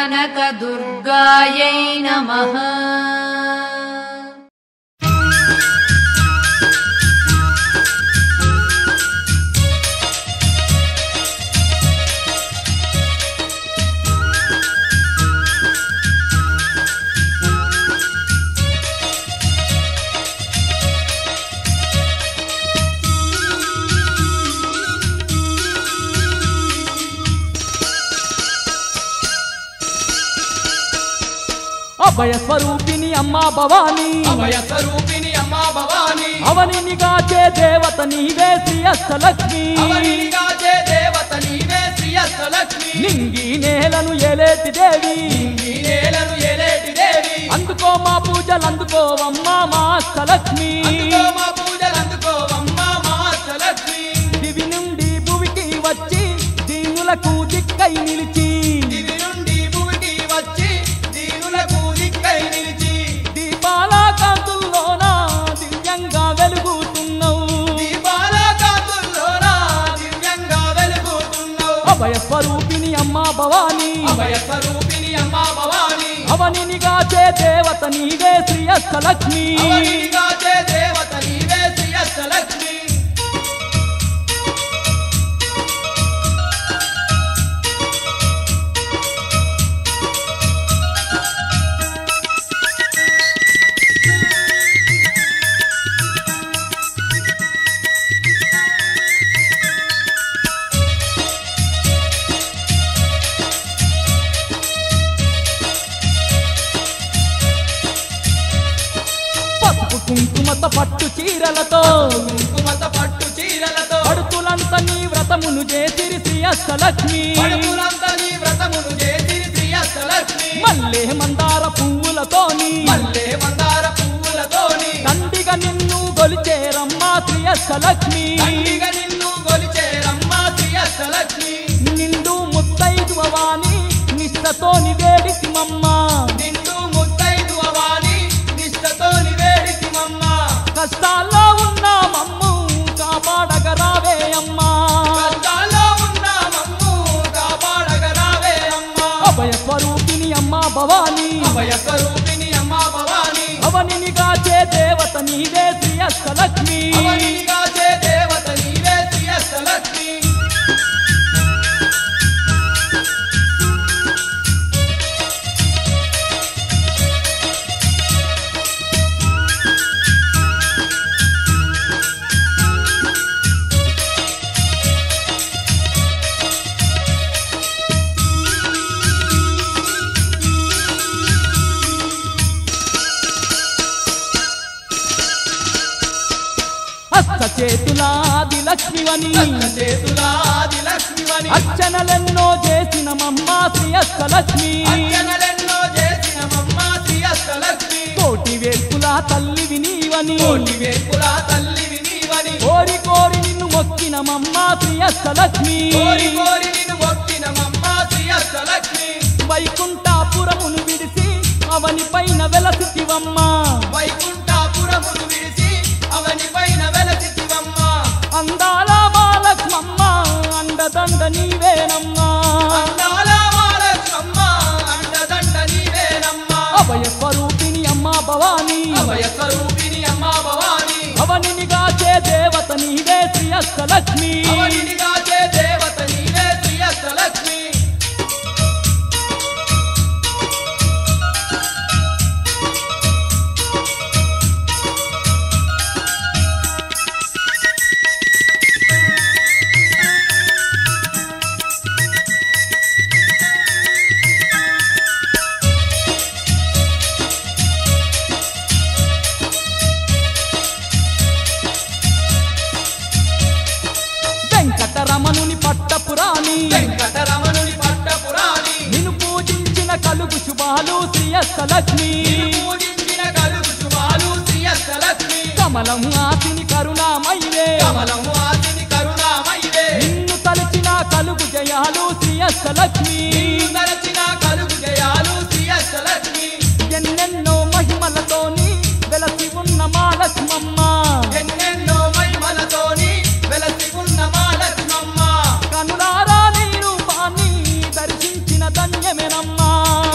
కనకదుర్గాయై నమః అభయ స్వరూపిణి అమ్మా భవానీ అభయ స్వరూపిణి అమ్మా భవాని అవనిని గాచే దేవత నీవే శ్రీ అష్టలక్ష్మి అవనిగా చే దేవత నీవే శ్రీ అష్టలక్ష్మి నింగి నేలను ఏలేటి దేవి ఈ నేలను ఏలేటి దేవి అందుకో మా పూజలు అందుకోవమ్మా మా అష్టలక్ష్మి అందుకో మా పూజలు అందుకోవమ్మా మా అష్టలక్ష్మి దివి నుండి భువికి వచ్చి దీనులకు దిక్కై నిలిచి దివి నుండి భూమికి వచ్చి దీనులకు దిక్కై నిలిచి దీపాల కాంతుల్లోన దివ్యంగా వెలుగుతున్నావు దీపాల కాంతుల్లోన దివ్యంగా వెలుగుతున్నావు అభయ స్వరూపిణి అమ్మా భవానీ అభయ స్వరూపిణి అమ్మా భవాని అవనిని గాచే దేవత నీవే శ్రీ అష్టలక్ష్మి అవనిగా చే దేవత నీవే శ్రీ అష్టలక్ష్మి పసుపు కుంకుమత పట్టు చీరలతో కుంకుమత పట్టు చీరలతో పడుతులంత నీ వ్రతమును చేసిరి శ్రీ అష్టలక్ష్మి పడుపులంతా నీ వ్రతమును చేసి శ్రీ అష్టలక్ష్మి మల్లె మందార పువ్వులతోని మల్లె మందార పువ్వులతోని దండిగా నిన్ను గొలిచేరమ్మా శ్రీ అష్టలక్ష్మి తండ్రిగా నిన్ను గొలిచేరమ్మ శ్రీ అష్టలక్ష్మి నిండు ముత్తైదువవాని నిష్టతోని వేడిసిమమ్మ నిన్ను ముత్తైదు అవాని నిష్టతోని వేడిసిమమ్మ కష్టాల్లో ఉన్న మమ్ము కాపాడగరావే అమ్మా కష్టాల్లో ఉన్న మమ్ము కాపాడగరావే అమ్మ అభయ స్వరూపిణి అమ్మా భవానీ అభయ స్వరూపిణి అమ్మ భవాని అవనిని గాచే దేవత నీవే శ్రీ అష్టలక్ష్మి అవనిగా చే దేవత నీవే శ్రీ అష్టలక్ష్మి హస్త చేతులాది లక్ష్మివని చేతులాది లక్ష్మివని అర్చనలెన్నో చేసిన మమ్మ శ్రీ అష్టలక్ష్మి అర్చనలెన్నో చేసిన మమ్మ శ్రీ అష్టలక్ష్మి కోటి వేల్పుల తల్లివి నీవని కోటి వేపుల తల్లివి నీవని కోరి కోరి నిన్ను మొక్కిన మమ్మ శ్రీ అష్టలక్ష్మి కోరి కోరి నిన్ను మొక్కిన మమ్మ శ్రీ అష్టలక్ష్మి వైకుంఠాపురమును విడిసి అవని పైన వెలసివమ్మ వైకుంఠాపురమును విడిసి అవని పైన వెలసివమ్మ అందాల బాలక్ష్మమ్మ అండదండ నీవేనమ్మా అందాల మహాలక్ష్మమ్మ అండదండ నీవేనమ్మ అభయ స్వరూపిణి అమ్మా భవానీ అభయ స్వరూపిణి అమ్మ భవాని అవనిని గాచే దేవత నీవే శ్రీ అష్టలక్ష్మి అవనిగా చే దేవత నీవే శ్రీ అష్టలక్ష్మి వెంకటరమణుని పట్టపురాణి వెంకటరమణుని పట్టపురాణి నిన్ను పూజించిన కలుగు శుభాలు శ్రీ అష్టలక్ష్మి పూజించిన కలుగు శుభాలు శ్రీ అష్టలక్ష్మి కమలం ఆసిని కరుణామయ్యే కమలము ఆశని కరుణామయివే నిన్ను తలచిన కలుగు జయాలు శ్రీ అష్టలక్ష్మి తరచిన కలుగు జయాలు శ్రీ అష్టలక్ష్మి ఎన్నెన్నో మహిమలతోని వెలసి ఉన్న మా లక్ష్మమ్మ ఎన్నెన్నో మహిమలతోని వెలసి ఉన్న మా లక్ష్మమ్మ కనులారా నీ రూపాన్ని దర్శించిన ధన్యమేనమ్మా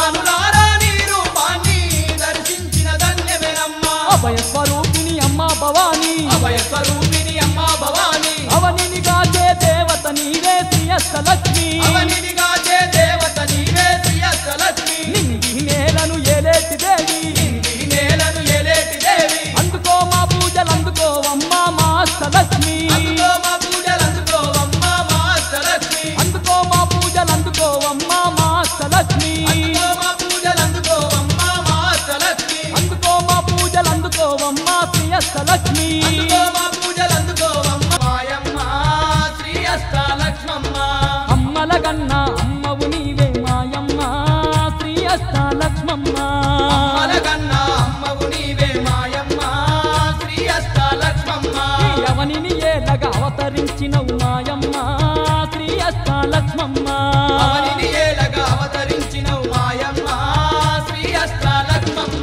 అష్టలక్ష్మి అవనిదిగా చే దేవత నీవే శ్రీ అష్టలక్ష్మి నింగి నేలను ఏలేటి దేవి ఈ నేలను ఎలేటి దేవి అందుకో మా పూజలు అందుకోవమ్మా మా అష్టలక్ష్మి అందుకో మా పూజలు అందుకోవమ్మ మా అష్టలక్ష్మి అందుకో మా పూజలు అందుకోవమ్మా మా అష్టలక్ష్మి అందుకో మా పూజలు అందుకోవమ్మ మా అష్టలక్ష్మి అందుకో మా పూజలు అందుకోవమ్మా శ్రీ అష్టలక్ష్మి అందుకో మా పూజలు అందుకోవమ్మ మాయమ్మ శ్రీ అష్టాలక్ష్మమ్మ అమ్మల గన్న అమ్మవు నీవే మాయమ్మ శ్రీ అష్టాలక్ష్మమ్మ అమ్మలగన్నా అమ్మవు నీవే మాయమ్మ శ్రీ అష్టాలక్ష్మమ్మ అవనిని ఏలగా అవతరించినవు మాయమ్మ శ్రీ అష్టాలక్ష్మమ్మ అవనిని ఏలగా అవతరించినవు మాయమ్మ శ్రీ అష్టాలక్ష్మమ్మ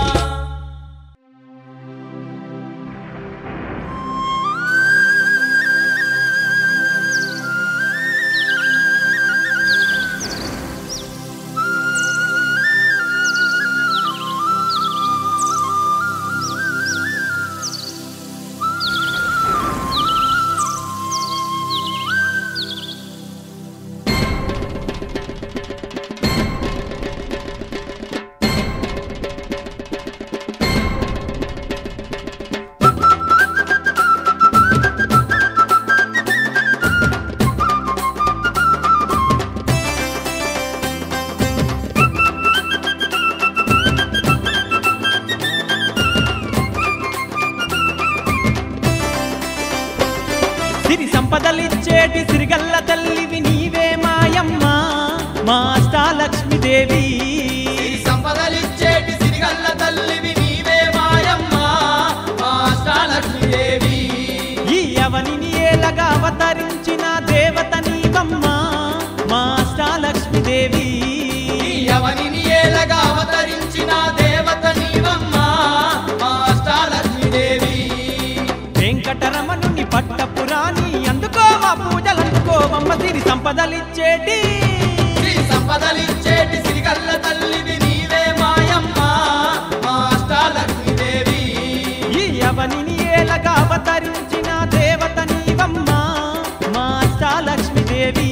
సిరి సంపదలిచ్చేటి సిరిగల్ల తల్లివి నీవే మాయమ్మ మా అష్టాలక్ష్మీదేవి ఈ సంపదలిచ్చేటి సిరిగల్ల తల్లివి నీవే మాయమ్మ మా అష్టాలక్ష్మీదేవి ఈ అవనిని ఏలగా అవతరించిన దేవత నీవమ్మ మా అష్టాలక్ష్మీదేవి ఈ అవనిని ఏలగా అవతరించిన దేవత నీవమ్మ మా అష్టాలక్ష్మీదేవి వెంకటరమణుని పట్టపురాణి అందుకో మా పూజలందుకోవమ్మ సిరి సంపదలిచ్చేటి శ్రీ సంపదలిచ్చేటి సిరిగల్ల తల్లివి నీవే మాయమ్మ మా అష్టాలక్ష్మీదేవి ఈ అవనిని ఏలగా అవతరించిన దేవత నీవమ్మ మా అష్టాలక్ష్మీదేవి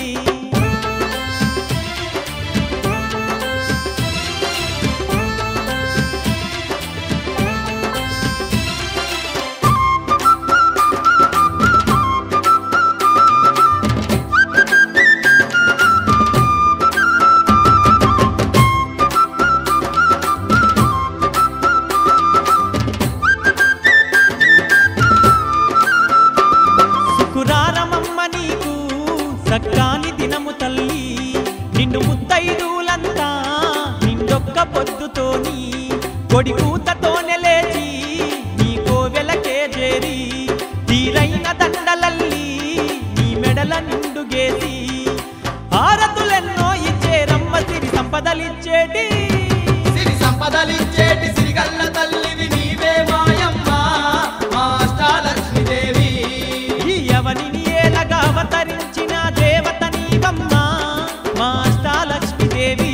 శుకురారమమ్మ నీకు సక్కాని దినము తల్లి నిన్ను ముత్తైదులంతా నిండొక్క పొద్దుతోని కొడి కూతతోనే లేచి నీ కోవెలకే చేరి తీరైన దండలల్లి నీ మెడల నిండుగేసి హారతులెన్నో ఇచ్చే రమ్మ సిరి సంపదలిచ్చేటి సిరి సంపదలిచ్చేటి సిరిగల్ల తల్లివి నీవే మాయమ్మ మా అష్టాలక్ష్మీదేవి ఈ అవనిని ఏలగా అవతరించిన దేవత నీవమ్మ మా అష్టాలక్ష్మీదేవి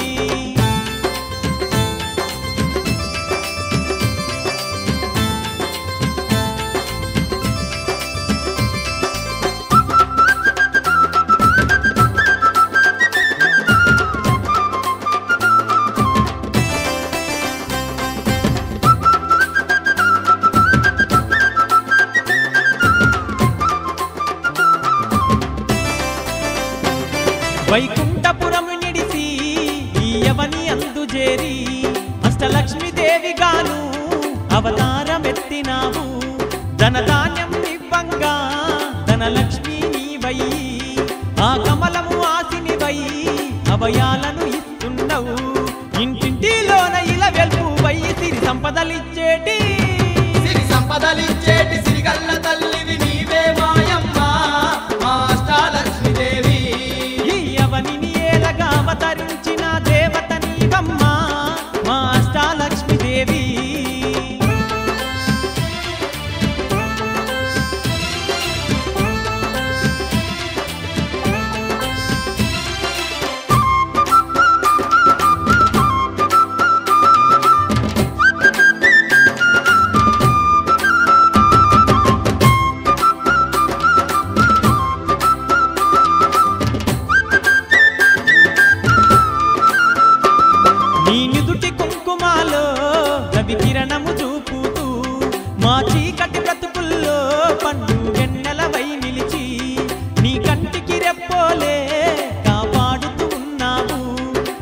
వైకుంఠపురము నిడిసి ఈ యవని అందుజేరి అష్టలక్ష్మీదేవిగాను అవతారమెత్తినావు ధనధాన్యం ఇవ్వంగా ధనలక్ష్మి నీవై ఆ కమలము ఆసినివై అభయాలను ఇస్తున్నావు ఇంటింటిలోన ఇలా వెల్పు వై సిరి సంపదలిచ్చేటి సిరి సంపదలిచ్చేటి సిరిగల్ల తల్లివి నీవే మాయమ్మ మా అష్టాలక్ష్మీదేవి ఈ అవనిని ఏలగా అవతరించిన దేవత నీవమ్మ మా అష్టాలక్ష్మీదేవి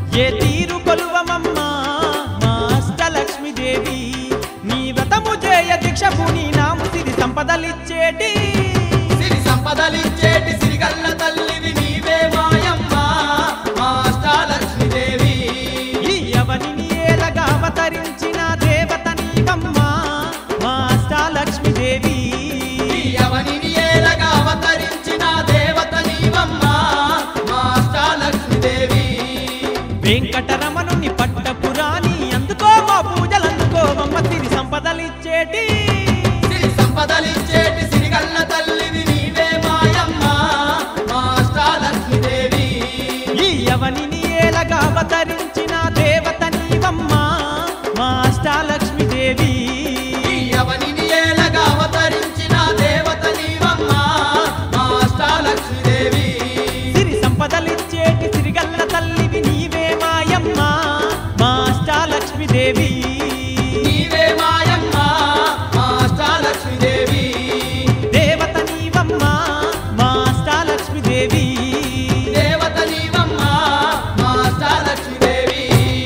ఏ తీరు కొలువమమ్మా మా అష్టలక్ష్మీదేవి నీ వ్రతము చేయ దీక్ష పూని నాము సిరి సంపదలిచ్చేటి సిరి సంపదలిచ్చేటి సిరిగల్ల తల్లివి నీవే మాయమ్మ మా అష్టాలక్ష్మీదేవి ఈ అవనిని ఏలగా అవతరించిన దేవత నీవమ్మా మా అష్టాలక్ష్మీదేవి ఈ అవనిని ఏలగా అవతరించిన దేవత నీవమ్మ మా అష్టాలక్ష్మీదేవి వెంకటరమణుని పట్టపురాణి అందుకో మా పూజలందుకోవమ్మ సిరి సంపదలిచ్చేటి సిరి సంపదలిచ్చేటి సిరిగల్ల తల్లివి నీవే మాయమ్మ మా అష్టాలక్ష్మీదేవి ఈ అవనిని ఏలగా అవతరించిన దేవత నీవమ్మా మా అష్టాలక్ష్మీదేవి ఈ అవనిని ఏలగా అవతరించిన దేవత నీవమ్మ మా అష్టాలక్ష్మీదేవి సిరి సంపదలిచ్చేటి సిరిగల్ల తల్లివి నీవే మాయమ్మ మా అష్టాలక్ష్మీదేవి నీవే మాయమ్మ మా అష్టాలక్ష్మీదేవి దేవత నీవమ్మ మా అష్టాలక్ష్మీదేవి దేవత నీవమ్మ మా అష్టాలక్ష్మీదేవి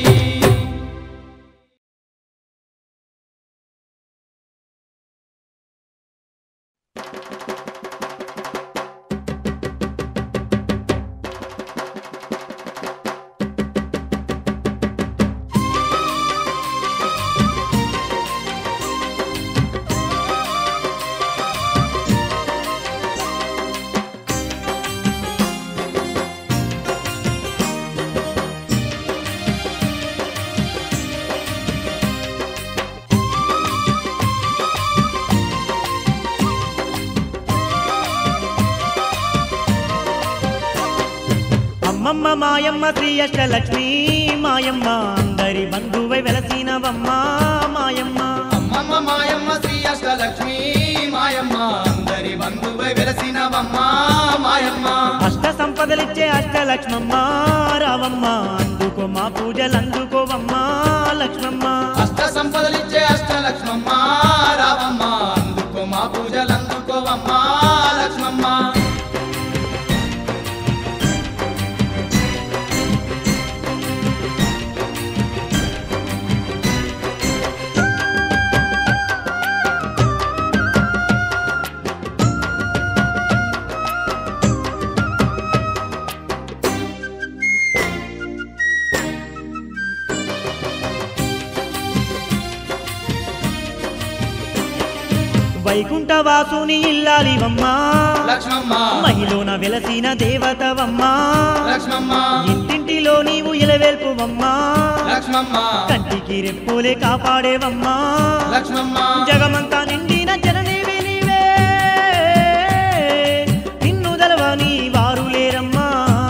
అమ్మమ్మ మాయమ్మ శ్రీ అష్టలక్ష్మి మాయమ్మ అందరి బంధువై వెలసినవమ్మ మాయమ్మ అమ్మమ్మ మాయమ్మ శ్రీ అష్టలక్ష్మి మాయమ్మ అందరి బంధువై వెలసినవమ్మ మాయమ్మ అష్ట సంపదలిచ్చే అష్టలక్ష్మమ్మ రావమ్మ అందుకో మా పూజలు అందుకోవమ్మ లక్ష్మమ్మ అష్ట సంపదలిచ్చే అష్టలక్ష్మమ్మ రావమ్మ అందుకో మా పూజలు అందుకోవమ్మ లక్ష్మమ్మ వైకుంఠ వాసుని ఇల్లాలివమ్మ లక్ష్మమ్మ మహిళన వెలసిన దేవతవమ్మ లక్ష్మమ్మ ఇంటింటిలో నీవు ఇలవేల్పువమ్మ లక్ష్మమ్మ కంటికి రెప్పులే కాపాడేవమ్మా లక్ష్మమ్మ జగమంతా నిండిన జననీవి నీవే నిన్ను దలవని వారు లేరమ్మా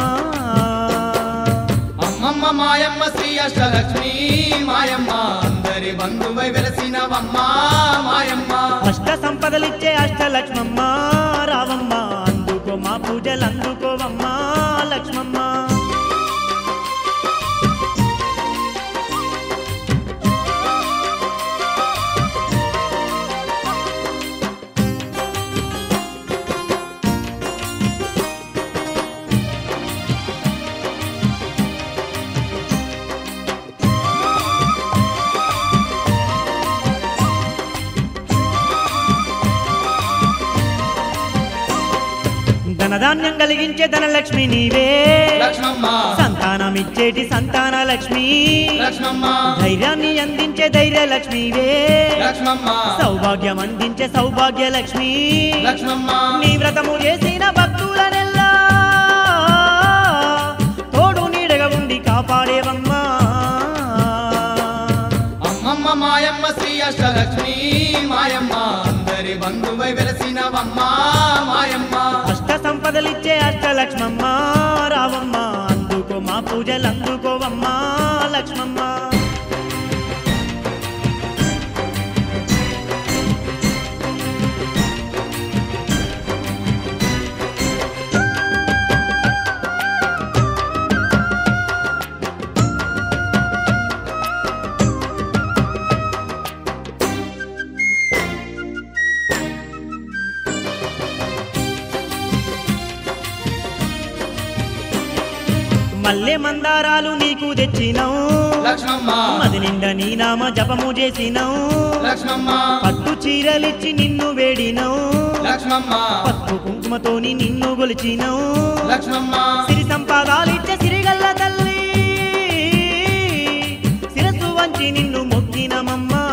అమ్మమ్మ మాయమ్మ శ్రీ అష్టలక్ష్మి మాయమ్మ అందరి బంధువై వెలసినవమ్మ మాయమ్మ అష్ట సంపదలిచ్చే అష్టలక్ష్మమ్మ రావమ్మ అందుకో మా పూజలు అందుకోవమ్మా లక్ష్మమ్మ ధనధాన్యం కలిగించే ధనలక్ష్మి నీవే లక్ష్మమ్మ సంతానమిచ్చేటి సంతాన లక్ష్మి లక్ష్మమ్మ ధైర్యాన్ని అందించే ధైర్య లక్ష్మివే లక్ష్మమ్మ సౌభాగ్యం అందించే సౌభాగ్య లక్ష్మి లక్ష్మమ్మ నీ వ్రతము చేసిన భక్తులనెల్లా తోడు నీడగా ఉండి కాపాడేవమ్మా అమ్మమ్మ మాయమ్మ శ్రీ అష్టలక్ష్మి మాయమ్మ అందరి బంధువై వెలసినవమ్మ మాయమ్మ అష్ట సంపదలిచ్చే అష్టలక్ష్మమ్మ రావమ్మ అందుకో మా పూజలు అందుకోవమ్మా లక్ష్మమ్మ మల్లె మందారాలు నీకు తెచ్చినావు లక్ష్మమ్మ మది నిండా నీ నామ జపము చేసినావు లక్ష్మమ్మ పట్టు చీరలిచ్చి నిన్ను వేడినావు లక్ష్మమ్మ పసుపు కుంకుమతోని నిన్ను గొలిచినావు లక్ష్మమ్మ సిరి సంపాదాలిచ్చే సిరిగల్ల తల్లి శిరస్సు వంచి నిన్ను మొక్కినమమ్మా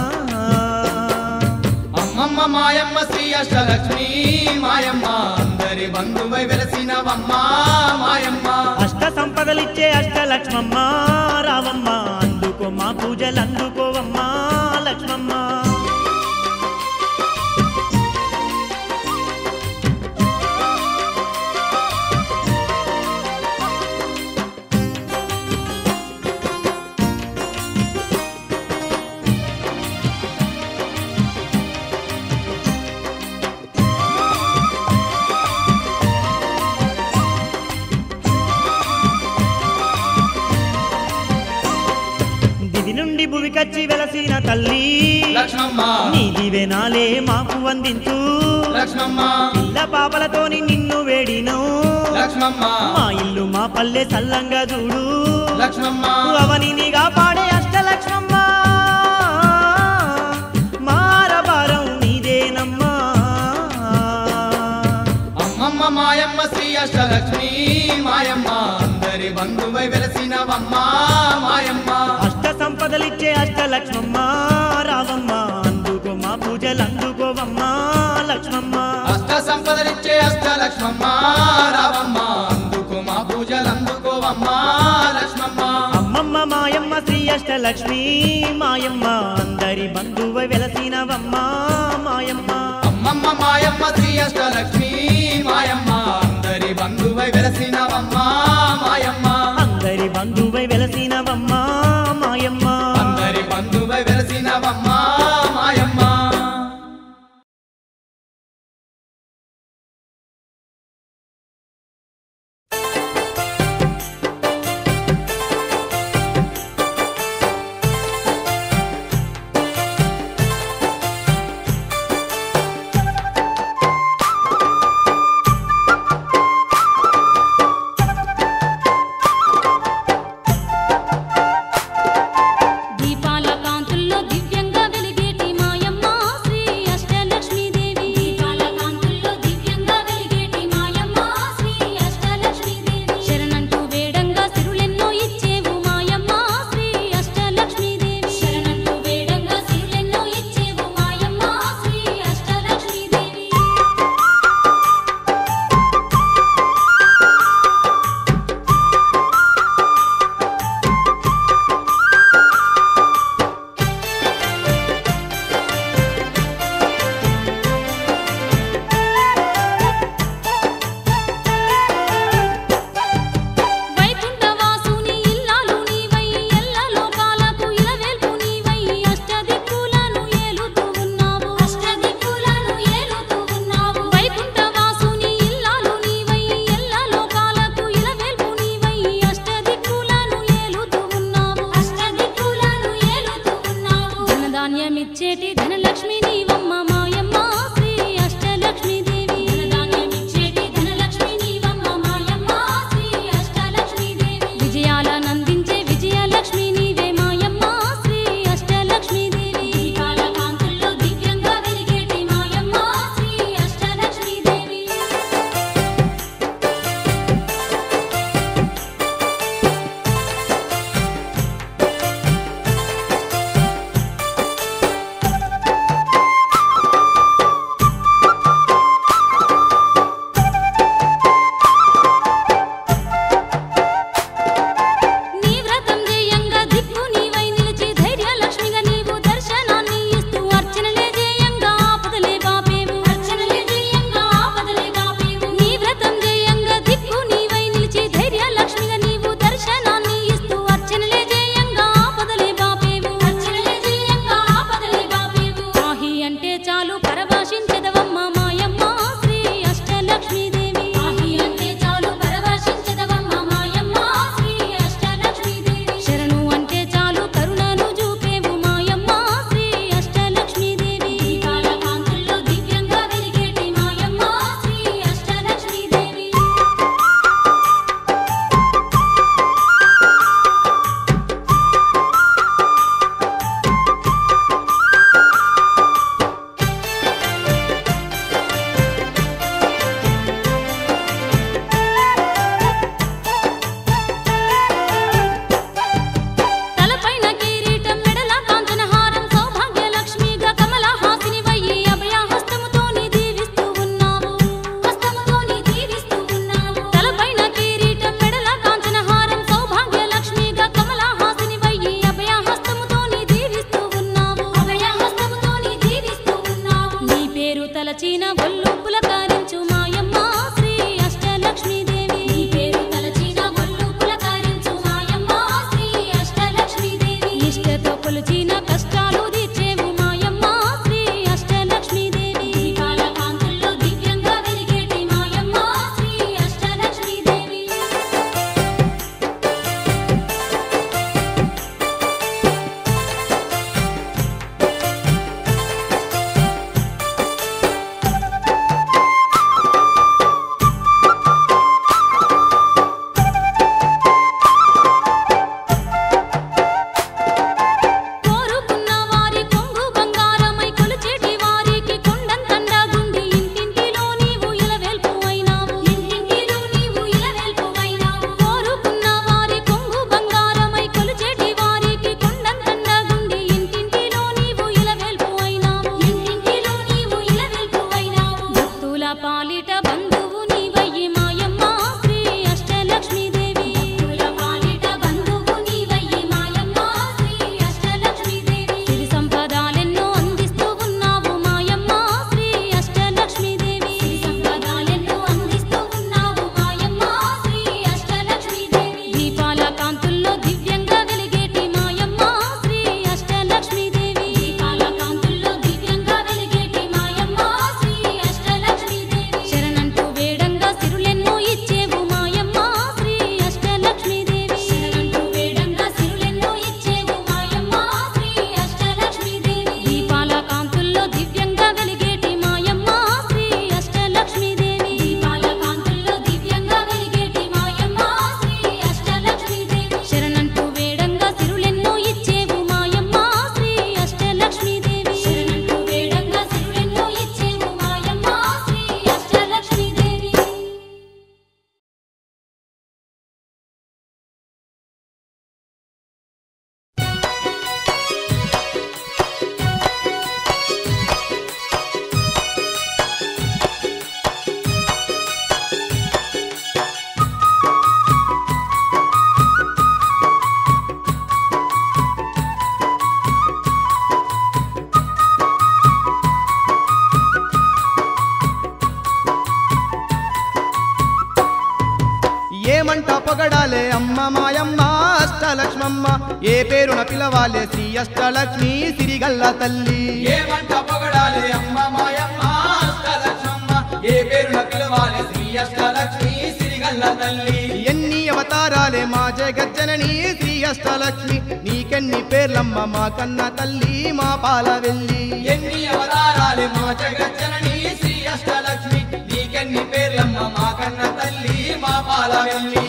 అమ్మమ్మ మాయమ్మ శ్రీ అష్టలక్ష్మి మాయమ్మ అందరి బంధువై వెలసినవమ్మ మాయమ్మ అష్ట సంపదలిచ్చే అష్టలక్ష్మమ్మ రావమ్మ అందుకో మా పూజలు అందుకోవమ్మా లక్ష్మమ్మ దివి నుండి భువికచ్చి వెలసిన తల్లి లక్ష్మమ్మ నీ దివెనాలే మాకు అందించు లక్ష్మమ్మ పిల్ల పాపలతోని నిన్ను వేడిను లక్ష్మమ్మ మా ఇల్లు మా పల్లె సల్లంగా చూడు లక్ష్మమ్మ అవనిని కాపాడే అష్టలక్ష్మమ్మ మారబారం నీదేనమ్మా అమ్మమ్మ మాయమ్మ శ్రీ అష్టలక్ష్మి మాయమ్మ అందరి బంధువై వెలసినవమ్మ మాయమ్మ అష్ట సంపదలిచ్చే అష్టలక్ష్మమ్మ రావమ్మ అందుకో మా పూజలు అందుకోవమ్మా లక్ష్మమ్మ అష్ట సంపదలిచ్చే అష్ట లక్ష్మమ్మ రావమ్మ అందుకు మా పూజలు అందుకోవమ్మ లక్ష్మమ్మ అమ్మమ్మ మాయమ్మ శ్రీ అష్టలక్ష్మి మాయమ్మ అందరి బంధువ వెలసినవమ్మ మాయమ్మ అమ్మమ్మ మాయమ్మ శ్రీ అష్టలక్ష్మి మాయమ్మ అందరి బంధువై వెలసినవమ్మ మాయమ్మ అందరి బంధువై వెలసినవమ్మ మాయమ్మ అందరి బంధువై వెలసినవమ్మ మాయమ్మ పొగడాలే అమ్మ మాయమ్మ అష్టలక్ష్మమ్మ ఏ పేరున పిలవాలే శ్రీ అష్టలక్ష్మి సిరిగల్ల తల్లి ఏమంట పొగడాలి అమ్మ మాయమ్మ అష్టలక్ష్మమ్మ ఏ పేరున పిలవాలి శ్రీ అష్టలక్ష్మి సిరిగల్ల తల్లి ఎన్ని అవతారాలే మా జగజ్జనని శ్రీ అష్టలక్ష్మి నీకెన్ని పేర్లమ్మ మా కన్న తల్లి మా పాల వెళ్ళి ఎన్ని అవతారాలు మా జగజ్జనని శ్రీ అష్టలక్ష్మి నీకెన్ని పేర్లమ్మ మా కన్న తల్లి మా పాల వెళ్ళి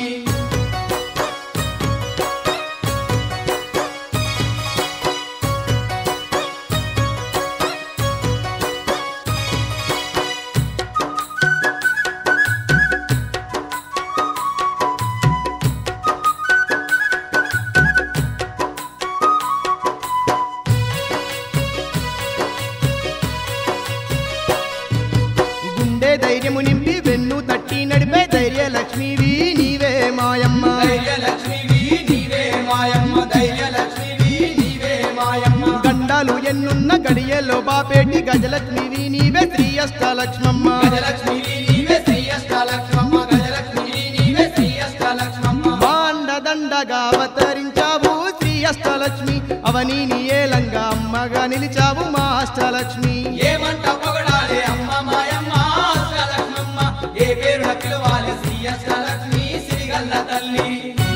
గుండె ధైర్యము నింపి వెన్ను తట్టి నడిపే ధైర్య లక్ష్మివి నీవే మాయమ్మ ధైర్యలక్ష్మివి నీవే మాయమ్మ ధైర్యలక్ష్మివి నీవే మాయమ్మ గండాలు ఎన్నున్న గడియలో బాపేటి గజలక్ష్మివి నీవే శ్రీ అష్టలక్ష్మమ్మ గజలక్ష్మివి నీవే శ్రీ అష్టలక్ష్మమ్మ గజలక్ష్మివి నీవే శ్రీ అష్టలక్ష్మమ్మ మాండదండగా అవతరించావు శ్రీ అష్టలక్ష్మి అవని నీ ఏలంగా అమ్మగా నిలిచావు మా అష్టలక్ష్మి ఏమంట పొగడాలి అమ్మ మాయమ్మ అష్టలక్ష్మమ్మ ఏ పేరున పిలవాలి శ్రీ అష్టలక్ష్మి సిరిగల్ల తల్లి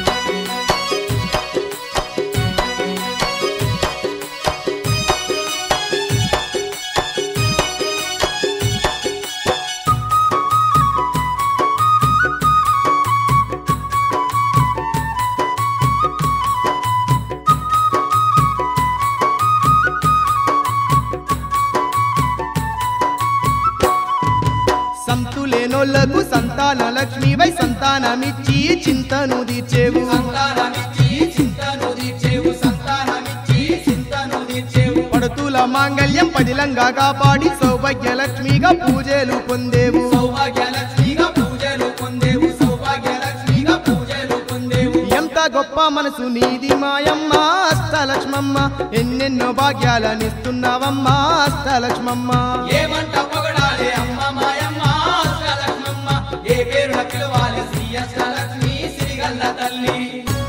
సంతులేనోళ్లకు సంతాన లక్ష్మివై సంతానమిచ్చి చింతను తీర్చేవు సంతానమిచ్చి చింతను తీర్చేవు సంతానమిచ్చి చింతను తీర్చేవు పడుతుల మాంగళ్యం పదిలంగా కాపాడి సౌభాగ్య లక్ష్మిగా పూజలు పొందేవు సౌభాగ్యలక్ష్మిగా పూజలు పొందేవు సౌభాగ్యలక్ష్మిగా పూజలు పొందేవు ఎంత గొప్ప మనసు నీది మాయమ్మ అష్టలక్ష్మమ్మ ఎన్నెన్నో భాగ్యాలనిస్తున్నావమ్మా అష్టలక్ష్మమ్మ ఏమంట పొగడాలి అమ్మ మాయమ్మ అష్టలక్ష్మమ్మ ఏ పేరున పిలవాలి శ్రీ అష్టలక్ష్మి సిరిగల్ల తల్లి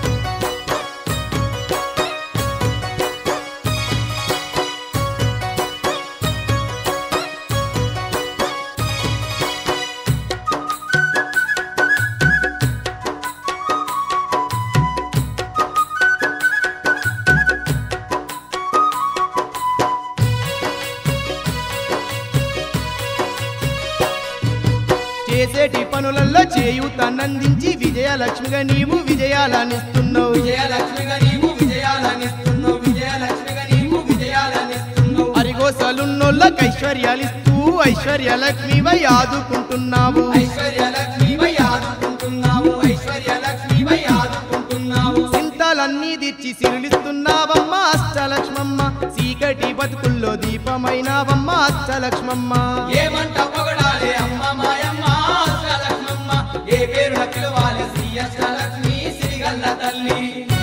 చేసేటి పనులలో చేయూతనందించి విజయలక్ష్మిగా నీవు విజయాలనిస్తున్నావు విజయలక్ష్మిగా నీవు విజయాలనిస్తున్నావు విజయలక్ష్మిగా నీవు విజయాలనిస్తున్నావు అరిగోసలున్నోళ్ళకి ఐశ్వర్యాలిస్తూ ఐశ్వర్యలక్ష్మివై ఆదుకుంటున్నావు ఐశ్వర్యలక్ష్మివై ఆదుకుంటున్నావు ఐశ్వర్యలక్ష్మివై ఆదుకుంటున్నావు చింతలన్నీ తీర్చి సిరులిస్తున్నావమ్మా అష్టలక్ష్మమ్మ చీకటి బతుకుల్లో దీపమైనావమ్మా అష్టలక్ష్మమ్మ ఏమంట పొగడాలి అమ్మ మాయమ్మ అష్టలక్ష్మమ్మ ఏ పేరున పిలవాలి శ్రీ అష్టలక్ష్మి సిరిగల్ల తల్లి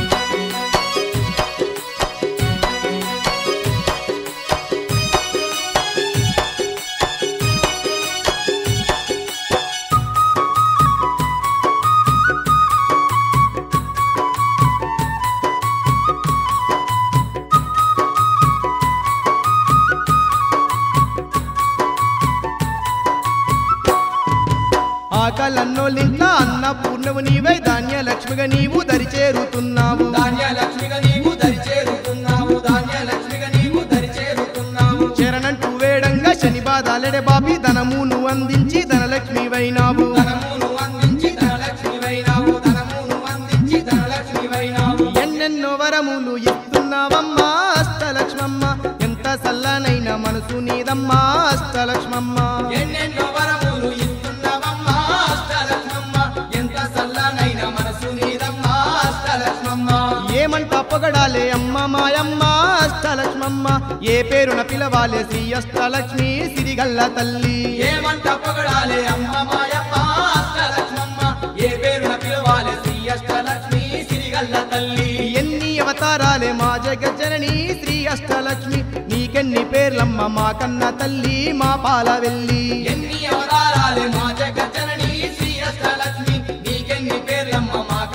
ఆకలన్నోళ్ళింట అన్నపూర్ణవు నీవై ధాన్యలక్ష్మిగా నీవు దరిచేరుతున్నావు ధాన్యలక్ష్మిగా నీవు దరి చేరుతున్నావు ధాన్యలక్ష్మిగా నీవు దరి చేరుతున్నావు చరణంటూ వేడంగా శని బాధాలెడే బాబి ధనమును అందించి ధనలక్ష్మివైనావు ధనమును అందించి ధనలక్ష్మివైనావు ధనమును అందించి ధనలక్ష్మివైనావు ఎన్నెన్నో వరములు ఇస్తున్నావమ్మా అష్టలక్ష్మమ్మ ఎంత సల్లనైన మనసు నీదమ్మా అష్టలక్ష్మమ్మ ఎన్నెన్నో వరములు ఇస్తున్నావమ్మా అష్టలక్ష్మమ్మ ఎంత సల్లనైన మనసు నీదమ్మా అష్టలక్ష్మమ్మ ఏమంట పొగడాలే అమ్మ మాయమ్మ అష్టలక్ష్మమ్మ ఏ పేరున పిలవాలే శ్రీ అష్టలక్ష్మి సిరిగల్ల తల్లి ఏమంట పొగడాలి అమ్మ మాయమ్మ అష్టలక్ష్మమ్మ ఏ పేరున పిలవాలి శ్రీ అష్టలక్ష్మి సిరిగల్ల తల్లి ఎన్ని అవతారాలే మా జగజ్జనని శ్రీ అష్టలక్ష్మి నీకెన్ని పేర్లమ్మ మా కన్న తల్లి మా పాల వెళ్ళి ఎన్ని అవతారాలే మా జగజ్జనని శ్రీ అష్టలక్ష్మి నీకెన్ని పేర్లమ్మ మా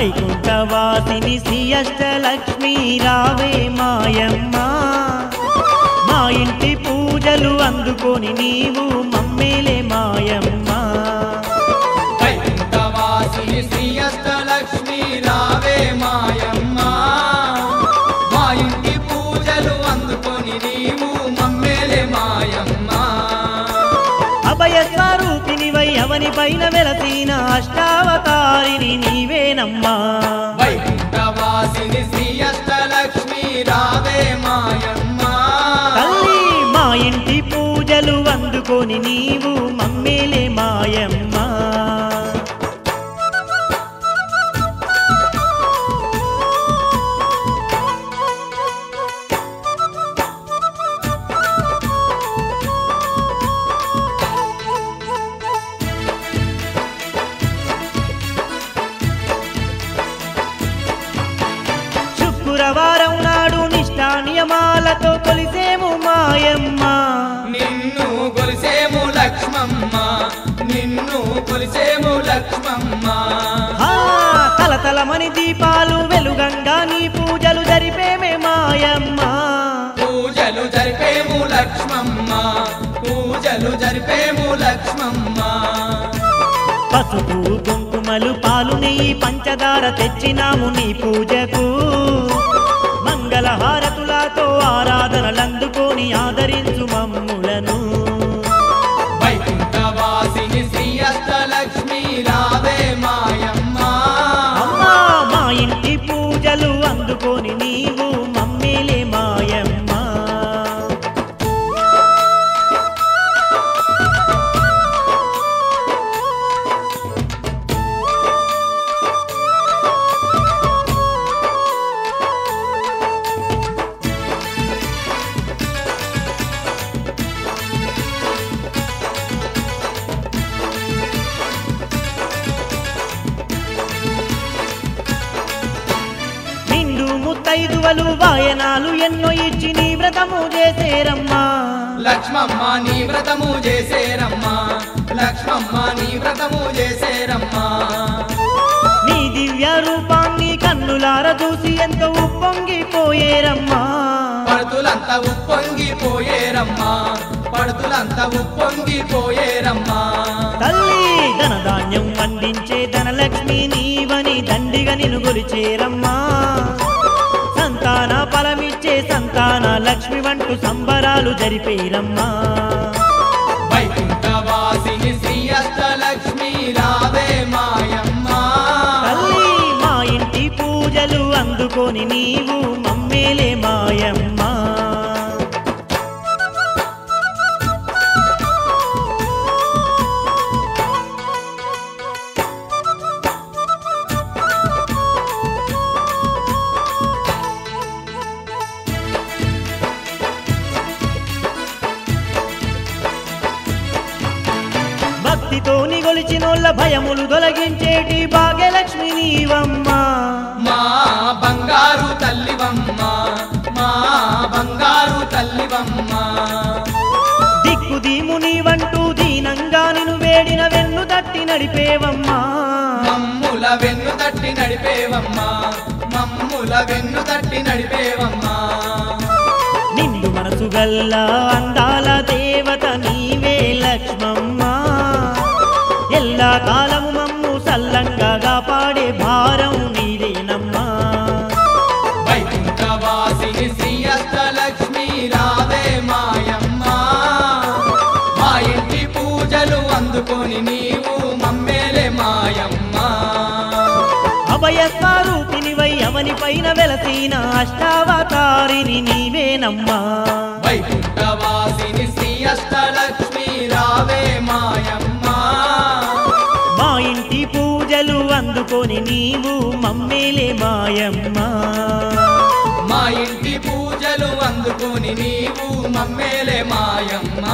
వైకుంఠవాసిని శ్రీ అష్టలక్ష్మి రావే మాయమ్మ మా ఇంటి పూజలు అందుకొని నీవు మమ్మేలే మాయమ్మ వైకుంఠవాసిని శ్రీ అష్టలక్ష్మి రావే మాయమ్మ మా ఇంటి పూజలు అందుకొని నీవు మమ్మేలే మాయమ్మ అభయ స్వరూపినివై అవని పైన వెలసిన అష్టావతారిని నీవేనమ్మా వైకుంఠవాసిని శ్రీ అష్టలక్ష్మి రావే మాయమ్మ తల్లి మా ఇంటి పూజలు అందుకొని నీవు మమ్మేలే మాయమ్మ శుక్రవారం నాడు నిష్టా నియమాలతో కొలిసేము మాయమ్మ నిన్ను కొలిసేము లక్ష్మమ్మ నిన్ను కొలిసేము లక్ష్మమ్మ ఆ, తలతలమని దీపాలు వెలుగంగా నీ పూజలు జరిపేమే మాయమ్మ పూజలు జరిపేము లక్ష్మమ్మ పూజలు జరిపేము లక్ష్మమ్మ పసుపు కుంకుమలు పాలు నెయ్యి పంచదార తెచ్చినాము నీ పూజకు మంగళహారతులతో ఆరాధనలందుకొని ఆదరించు మమ్ములను వైకుంఠవాసిని శ్రీ అష్టలక్ష్మి రావే మాయమ్మ అమ్మా మా ఇంటి పూజలు అందుకొని నీవు మమ్మేలే మాయమ్మ నిండు ముత్తైదువలు వాయనాలు ఎన్నో ఇచ్చి నీ వ్రతము చేసేరమ్మా లక్ష్మమ్మ నీ వ్రతము చేసేరమ్మా లక్ష్మమ్మ నీ వ్రతము చేసేరమ్మా నీ దివ్య రూపాన్ని కన్నులార చూసి ఎంతో ఉప్పొంగిపోయేరమ్మా పడుతులంతా ఉప్పొంగిపోయేరమ్మా పడుతులంతా ఉప్పొంగిపోయేరమ్మా తల్లి ధనధాన్యం పండించే ధనలక్ష్మి నీవని దండిగా నిన్ను గొలిచేరమ్మా సంతాన ఫలమిచ్చే సంతాన లక్ష్మి వంటూ సంబరాలు జరిపేరమ్మా వైకుంఠవాసిని శ్రీ అష్టలక్ష్మి రావే మాయమ్మ తల్లి మా ఇంటి పూజలు అందుకొని నీవు మమ్మేలే మాయమ్మ భక్తితోని గొలిచినోళ్ళ భయములు తొలగించేటి భాగ్యలక్ష్మి నీవమ్మా మా బంగారు తల్లివమ్మ మా బంగారు తల్లివమ్మ దిక్కు దీముని వంటూ దీనంగా నిన్ను వేడిన వెన్ను తట్టి నడిపేవమ్మా మమ్ముల వెన్ను తట్టి నడిపేవమ్మా మమ్ముల వెన్ను తట్టి నడిపేవమ్మా నిండు మనసు గల్ల అందాల దేవత నీవే లక్ష్మమ్మ ఎల్లా కాలము మమ్ము సల్లంగా కాపాడే భారం నీదేనమ్మా వైకుంఠవాసిని శ్రీ అష్టలక్ష్మి రావే మాయమ్మ మా ఇంటి పూజలు అందుకొని నీవు మమ్మేలే మాయమ్మ అభయ స్వరూపినివై అవని పైన వెలసిన అష్టావతారిని నీవేనమ్మా వైకుంఠవాసిని శ్రీ అష్టలక్ష్మి రావే మాయమ్మ మా ఇంటి పూజలు అందుకొని నీవు మమ్మేలే మాయమ్మ మా ఇంటి పూజలు అందుకొని నీవు మమ్మేలే మాయమ్మ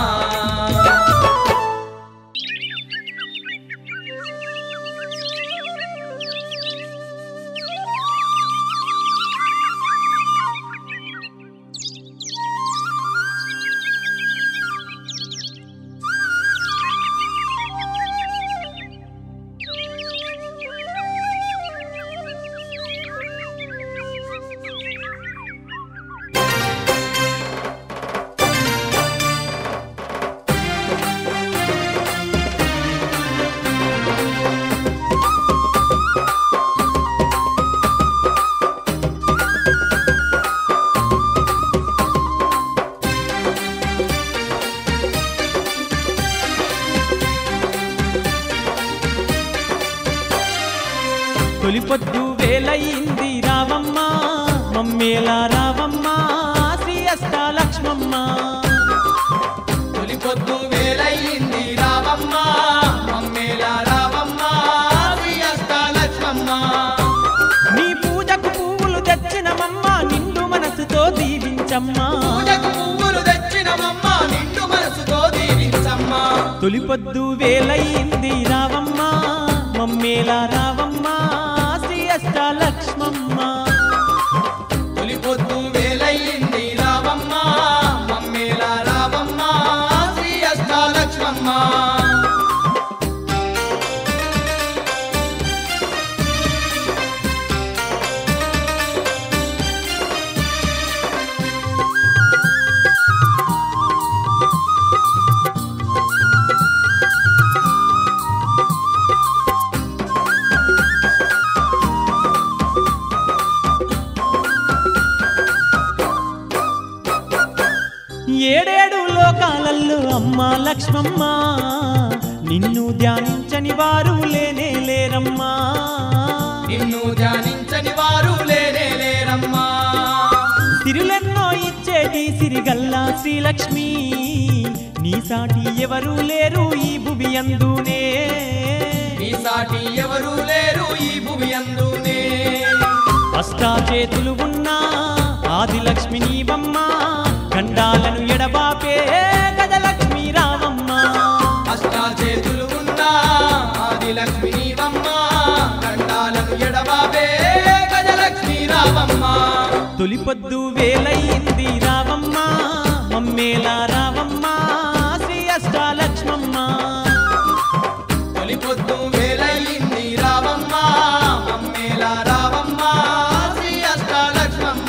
తొలిపొద్దు వేలయింది రావమ్మ మమ్మేలా రావమ్మ శ్రీ అష్టాలక్ష్మమ్మ తొలి పొద్దు వేలయ్యింది రావమ్మ మమ్మేల రావమ్మ శ్రీ అష్టాలక్ష్మమ్మ నీ పూజకు పువ్వులు తెచ్చినమమ్మ నిండు మనసుతో దీవించమ్మా పూజకు పువ్వులు తెచ్చినమమ్మ నిండు మనసుతో దీవించమ్మ తొలిపొద్దు వేలయింది రావమ్మ మమ్మేలా రావమ్మ శ్రీ అష్టాలక్ష్మమ్మ తొలి పొద్దు వేలయ్యింది రావమ్మ మమ్మేల రావమ్మ శ్రీ అష్టాలక్ష్మమ్మ ఏడేడు లోకాలల్లో అమ్మ లక్ష్మమ్మ నిన్ను ధ్యానించని వారు లేనే లేరమ్మా నిన్ను ధ్యానించని వారు లేనే లేరమ్మా సిరులెన్నో ఇచ్చేటి సిరిగల్లా శ్రీలక్ష్మి నీ సాటి ఎవరు లేరు ఈ భువి అందునే నీ సాటి ఎవరు లేరు ఈ భూమి అందునే అష్టాచేతులు ఉన్నా ఆదిలక్ష్మి నీవమ్మ గండాలను ఎడబాపే గజలక్ష్మి రావమ్మ అష్టా చేతులు ఉన్నా ఆది లక్ష్మి నీవమ్మ గండాలను ఎడబాబే గజలక్ష్మి రావమ్మ తొలిపొద్దు వేలయ్యింది రావమ్మ మమ్మేలా రావమ్మ శ్రీ అష్టాలక్ష్మమ్మ తొలి పొద్దు వేలయ్యింది రావమ్మ మమ్మేల రావమ్మ శ్రీ అష్టాలక్ష్మమ్మ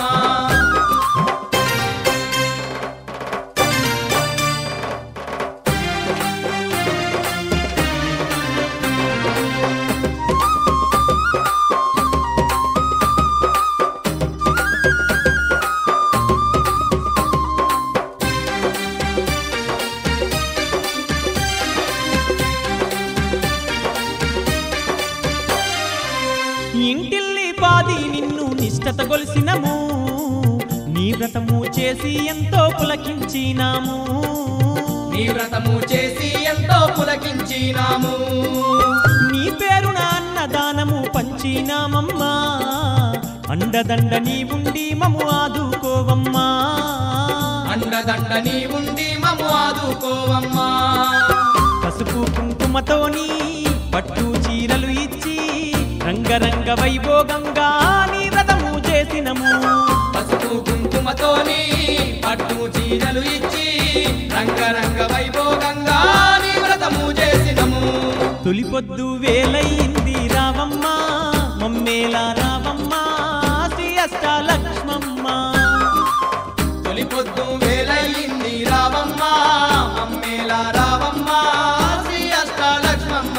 ఇంటిల్లి పాది నిన్ను నిష్టత గొలిసినము నీ వ్రతము చేసి ఎంతో పులకించినాము నీ వ్రతము చేసి ఎంతో పులకించినాము నీ పేరున అన్నదానము పంచినామమ్మా అండదండ నీ ఉండి మము ఆదుకోవమ్మా అండదండ నీ ఉండి మము ఆదుకోవమ్మా పసుపు కుంకుమతోని పట్టు చీరలు ఇచ్చి రంగరంగ వైభోగంగా నీ వ్రతము చేసినము పసుపు కుంకుమతోని పట్టు చీరలు ఇచ్చి రంగరంగ వైభోగంగా నీ వ్రతము చేసినము తొలిపొద్దు వేలయింది రావమ్మ మమ్మేలా రావమ్మ శ్రీ అష్టాలక్ష్మమ్మ తొలి పొద్దు వేలయ్యింది రావమ్మ అమ్మేల రావమ్మ శ్రీ అష్టాలక్ష్మమ్మ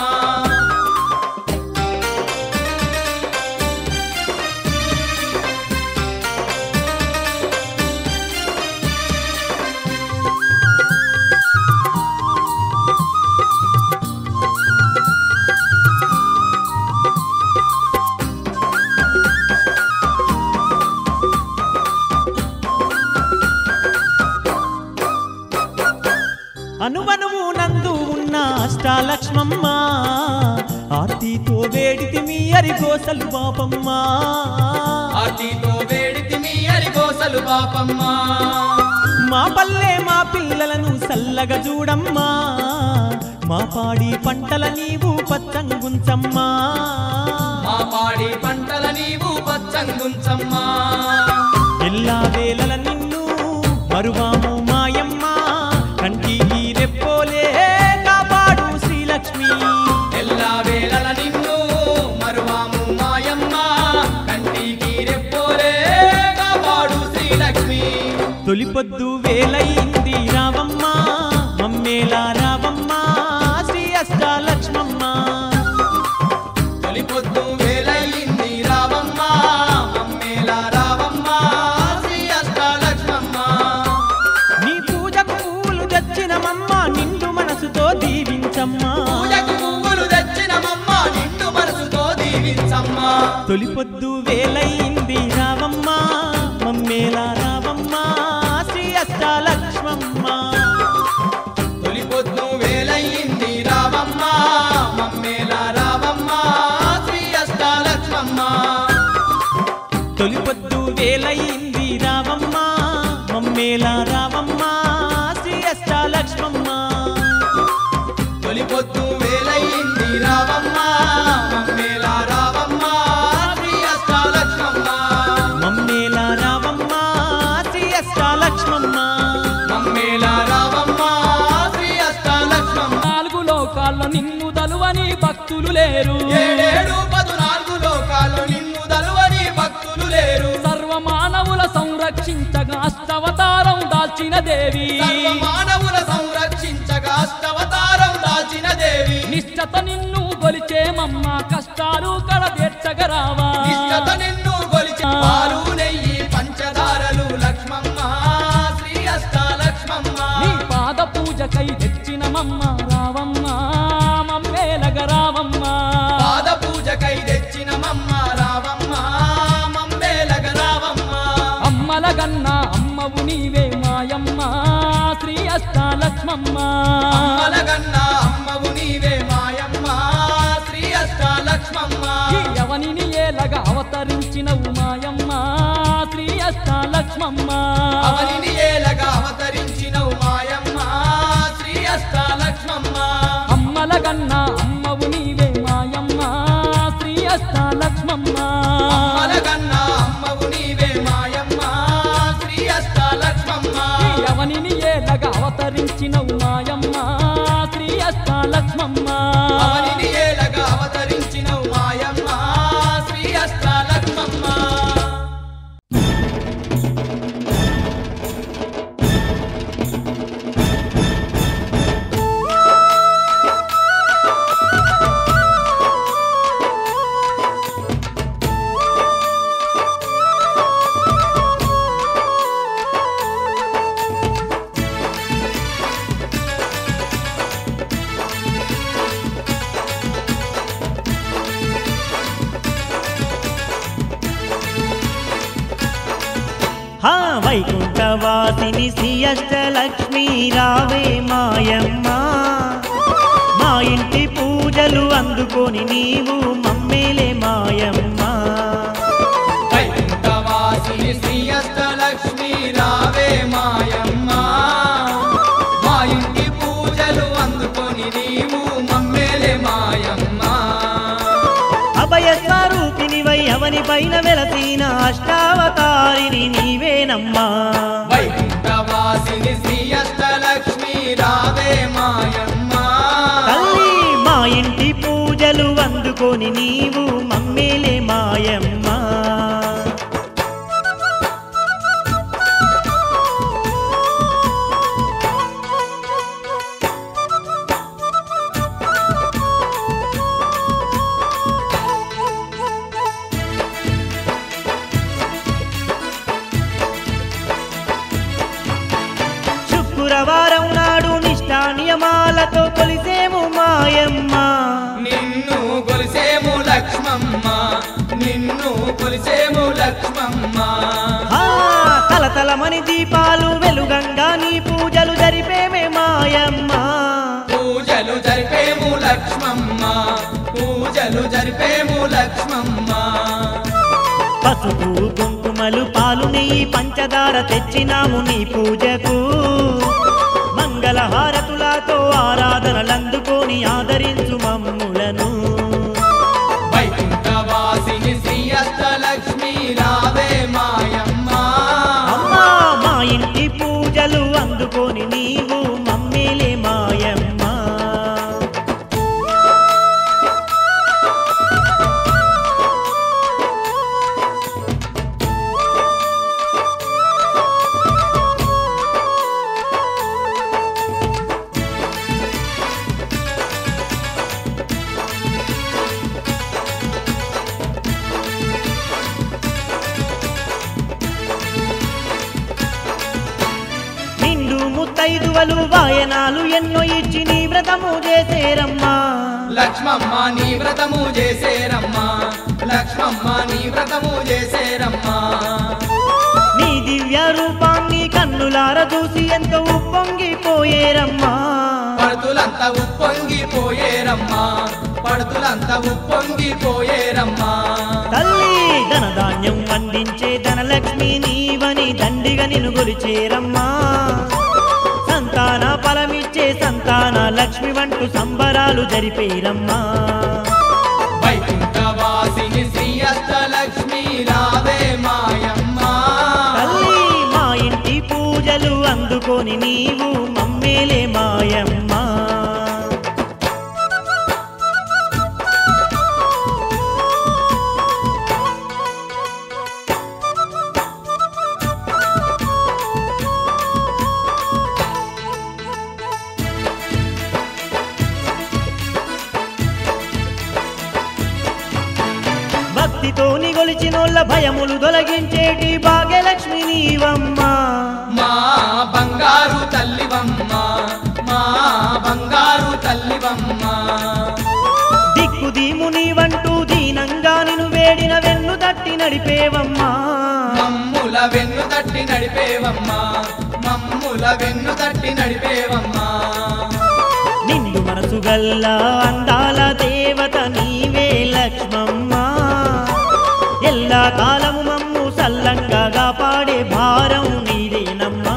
అనువనువు నందు ఉన్న అష్టాలక్ష్మమ్మ ఆర్తితో వేడితి మీ అరిగోసలు పాపమ్మ ఆర్తితో వేడితి మీ అరిగోసలు పాపమ్మ మా పల్లె మా పిల్లలను సల్లగా చూడమ్మా మా పాడి పంటల నీవు పచ్చంగుంచమ్మా మా పాడి పంటల నీవు పచ్చంగుంచమ్మా ఎల్లా వేళల నిన్ను మరువాము మాయమ్మ కంటికి రెప్పోలే కాపాడు శ్రీలక్ష్మి ఎల్లా వేళల నిన్ను మరువాము మాయమ్మ కంటికి రెప్పోలే కాపాడు శ్రీలక్ష్మి తొలిపొద్దు వేలయింది రావమ్మ మమ్మేలా రావమ్మ శ్రీ అష్టాలక్ష్మమ్మ తొలి పొద్దు వేలయ్యింది రావమ్మ అమ్మేల రావమ్మ శ్రీ అష్టాలక్ష్మమ్మ నీ పూజకు పూలు తెచ్చినమమ్మ నిండు మనసుతో దీవించమ్మా పూజకు పువ్వులు తెచ్చినమమ్మ నిండు మనసుతో దీవించమ్మా పొద్దు వేలయింది రావమ్మ మమ్మేలా రావమ్మ శ్రీ అష్టాలక్ష్మమ్మ తొలి పొద్దు వేలయ్యింది రావమ్మ మమ్మేల రావమ్మ శ్రీ అష్టాలక్ష్మమ్మ తొలి పొద్దు వేలయింది రావమ్మ మమ్మేలా రావమ్మ శ్రీ అష్టాలక్ష్మమ్మ తొలి పొద్దు వేలయ్యింది రావమ్మ మమ్మేల రావమ్మ శ్రీ అష్టాలక్ష్మమ్మ మమ్మేలా రావమ్మ శ్రీ అష్టాలక్ష్మమ్మ మమ్మేల రావమ్మ శ్రీ అష్టాలక్ష్మమ్మ నాలుగు లోకాల్లో నిన్ను దలువని భక్తులు లేరు ఏడేడు పదునాలుగు లోకాలు నిన్ను దలువని భక్తులు లేరు సర్వ మానవుల సంరక్షించగా అష్టవతారం దాల్చిన దేవి సర్వ మానవుల సంరక్షించగా అష్టవతారం దాచిన దేవి నిష్టత నిన్ను గొలిచేమమ్మ కష్టాలు కడ తీర్చగరావా నిష్టత నిన్ను గొలిచి పాలు నెయ్యి పంచదారలు లక్ష్మమ్మ శ్రీ అష్టాలక్ష్మమ్మ నీ పాద పూజకై తెచ్చినమమ్మ రావమ్మ మమ్మేలగ రావమ్మ పాద పూజకై తెచ్చిన మమ్మ రావమ్మ మమ్మేలగ రావమ్మ అమ్మల గన్న అమ్మవు నీవే మాయమ్మ శ్రీ అష్టాలక్ష్మమ్మ అమ్మలగన్న అమ్మవు నీవే మాయమ్మ శ్రీ అష్టాలక్ష్మమ్మ ఈ యవనిని ఏలగా అవతరించినవు మాయమ్మ శ్రీ అష్టాలక్ష్మమ్మ అవనిని ఏలగా అవతరించినవు మాయమ్మ శ్రీ అష్టాలక్ష్మమ్మ అమ్మల గన్న అమ్మవు నీవే మాయమ్మ శ్రీ అష్టాలక్ష్మమ్మ అమ్మలగన్న అమ్మవు నీవే మాయమ్మ శ్రీ అష్టాలక్ష్మమ్మ ఈ యవనిని ఏలగా అవతరించినవు మాయమ్మ శ్రీ అష్టాలక్ష్మమ్మ అవనిని ఏలగా అవతరించినవు మాయమ్మ శ్రీ అష్టాలక్ష్మమ్మ హా వైకుంఠవాసిని శ్రీ అష్టలక్ష్మి రావే మాయమ్మ మా ఇంటి పూజలు అందుకొని నీవు మమ్మేలే మాయమ్మ వైకుంఠవాసిని శ్రీ అష్టలక్ష్మి రావే మాయమ్మ మా ఇంటి పూజలు అందుకొని నీవు మమ్మేలే మాయమ్మ అభయ స్వరూపినివై అవని పైన వెలసిన అష్టావతారిని నీవేనమ్మా వైకుంఠవాసిని శ్రీ అష్టలక్ష్మి రావే మాయమ్మ తల్లి మా ఇంటి పూజలు అందుకొని నీవు మమ్మేలే మాయమ్మ శుక్రవారం నాడు నిష్టా నియమాలతో కొలిసేము మాయమ్మ నిన్ను కొలిసేము లక్ష్మమ్మ నిన్ను కొలిసేము లక్ష్మమ్మ ఆ తలతలమని దీపాలు వెలుగంగా నీ పూజలు జరిపేమే మాయమ్మ పూజలు జరిపేము లక్ష్మమ్మ పూజలు జరిపేము లక్ష్మమ్మ పసుపు కుంకుమలు పాలు నెయ్యి పంచదార తెచ్చినాము నీ పూజకు మంగళహారతులతో ఆరాధనలందుకొని ఆదరించు మమ్ములను వైకుంఠవాసిని శ్రీ అష్టలక్ష్మి రావే మాయమ్మ అమ్మా మా ఇంటి పూజలు అందుకొని నీవు మమ్మేలే మాయమ్మ నిండు ముత్తైదువలు వాయనాలు ఎన్నో ఇచ్చి నీ వ్రతము చేసేరమ్మా లక్ష్మమ్మ నీ వ్రతము చేసేరమ్మా లక్ష్మమ్మ నీ వ్రతము చేసేరమ్మా నీ దివ్య రూపాన్ని కన్నులార చూసి ఎంతో ఉప్పొంగిపోయేరమ్మా పడుతులంతా ఉప్పొంగిపోయేరమ్మా పడుతులంతా ఉప్పొంగిపోయేరమ్మా తల్లి ధనధాన్యం వండించే ధనలక్ష్మి నీవని దండిగా నిన్ను గొలిచేరమ్మా సంతాన ఫలమిచ్చే సంతాన లక్ష్మి వంటూ సంబరాలు జరిపేరమ్మా వైకుంఠవాసిని శ్రీ అష్టలక్ష్మి రావే మాయమ్మా తల్లి మా ఇంటి పూజలు అందుకొని నీవు మమ్మేలే మాయమ్మా భక్తితోని గొలిచినోళ్ళ భయములు తొలగించేటి భాగ్యలక్ష్మి నీవమ్మా మా బంగారు తల్లివమ్మా మా బంగారు తల్లివమ్మా దిక్కు దీము నీవంటూ దీనంగా నిన్ను వేడిన వెన్ను తట్టి నడిపేవమ్మా మమ్ముల వెన్ను తట్టి నడిపేవమ్మా మమ్ముల వెన్ను తట్టి నడిపేవమ్మా నిండు మనసు గల్లా అందాల దేవత నీవే లక్ష్మమ్మ ఎల్లా కాలము మమ్ము సల్లంగా కాపాడే భారం నీదేనమ్మా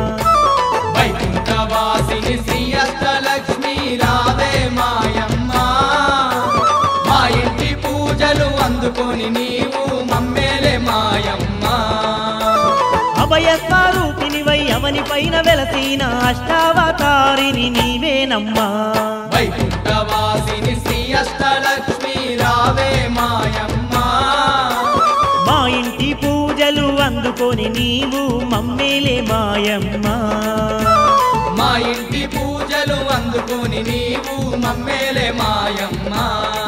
వైకుంఠవాసిని శ్రీ అష్టలక్ష్మి రావే మాయమ్మా మా ఇంటి పూజలు అందుకొని నీవు మమ్మేలే మాయమ్మా అభయ స్వరూపినివై అవని పైన వెలసిన అష్టావతారిని నీవేనమ్మా వైకుంఠవాసిని శ్రీ అష్టలక్ష్మి రావే మాయమ్మా మా ఇంటి పూజలు అందుకొని నీవు మమ్మేలే మాయమ్మా మా ఇంటి పూజలు అందుకొని నీవు మమ్మేలే మాయమ్మా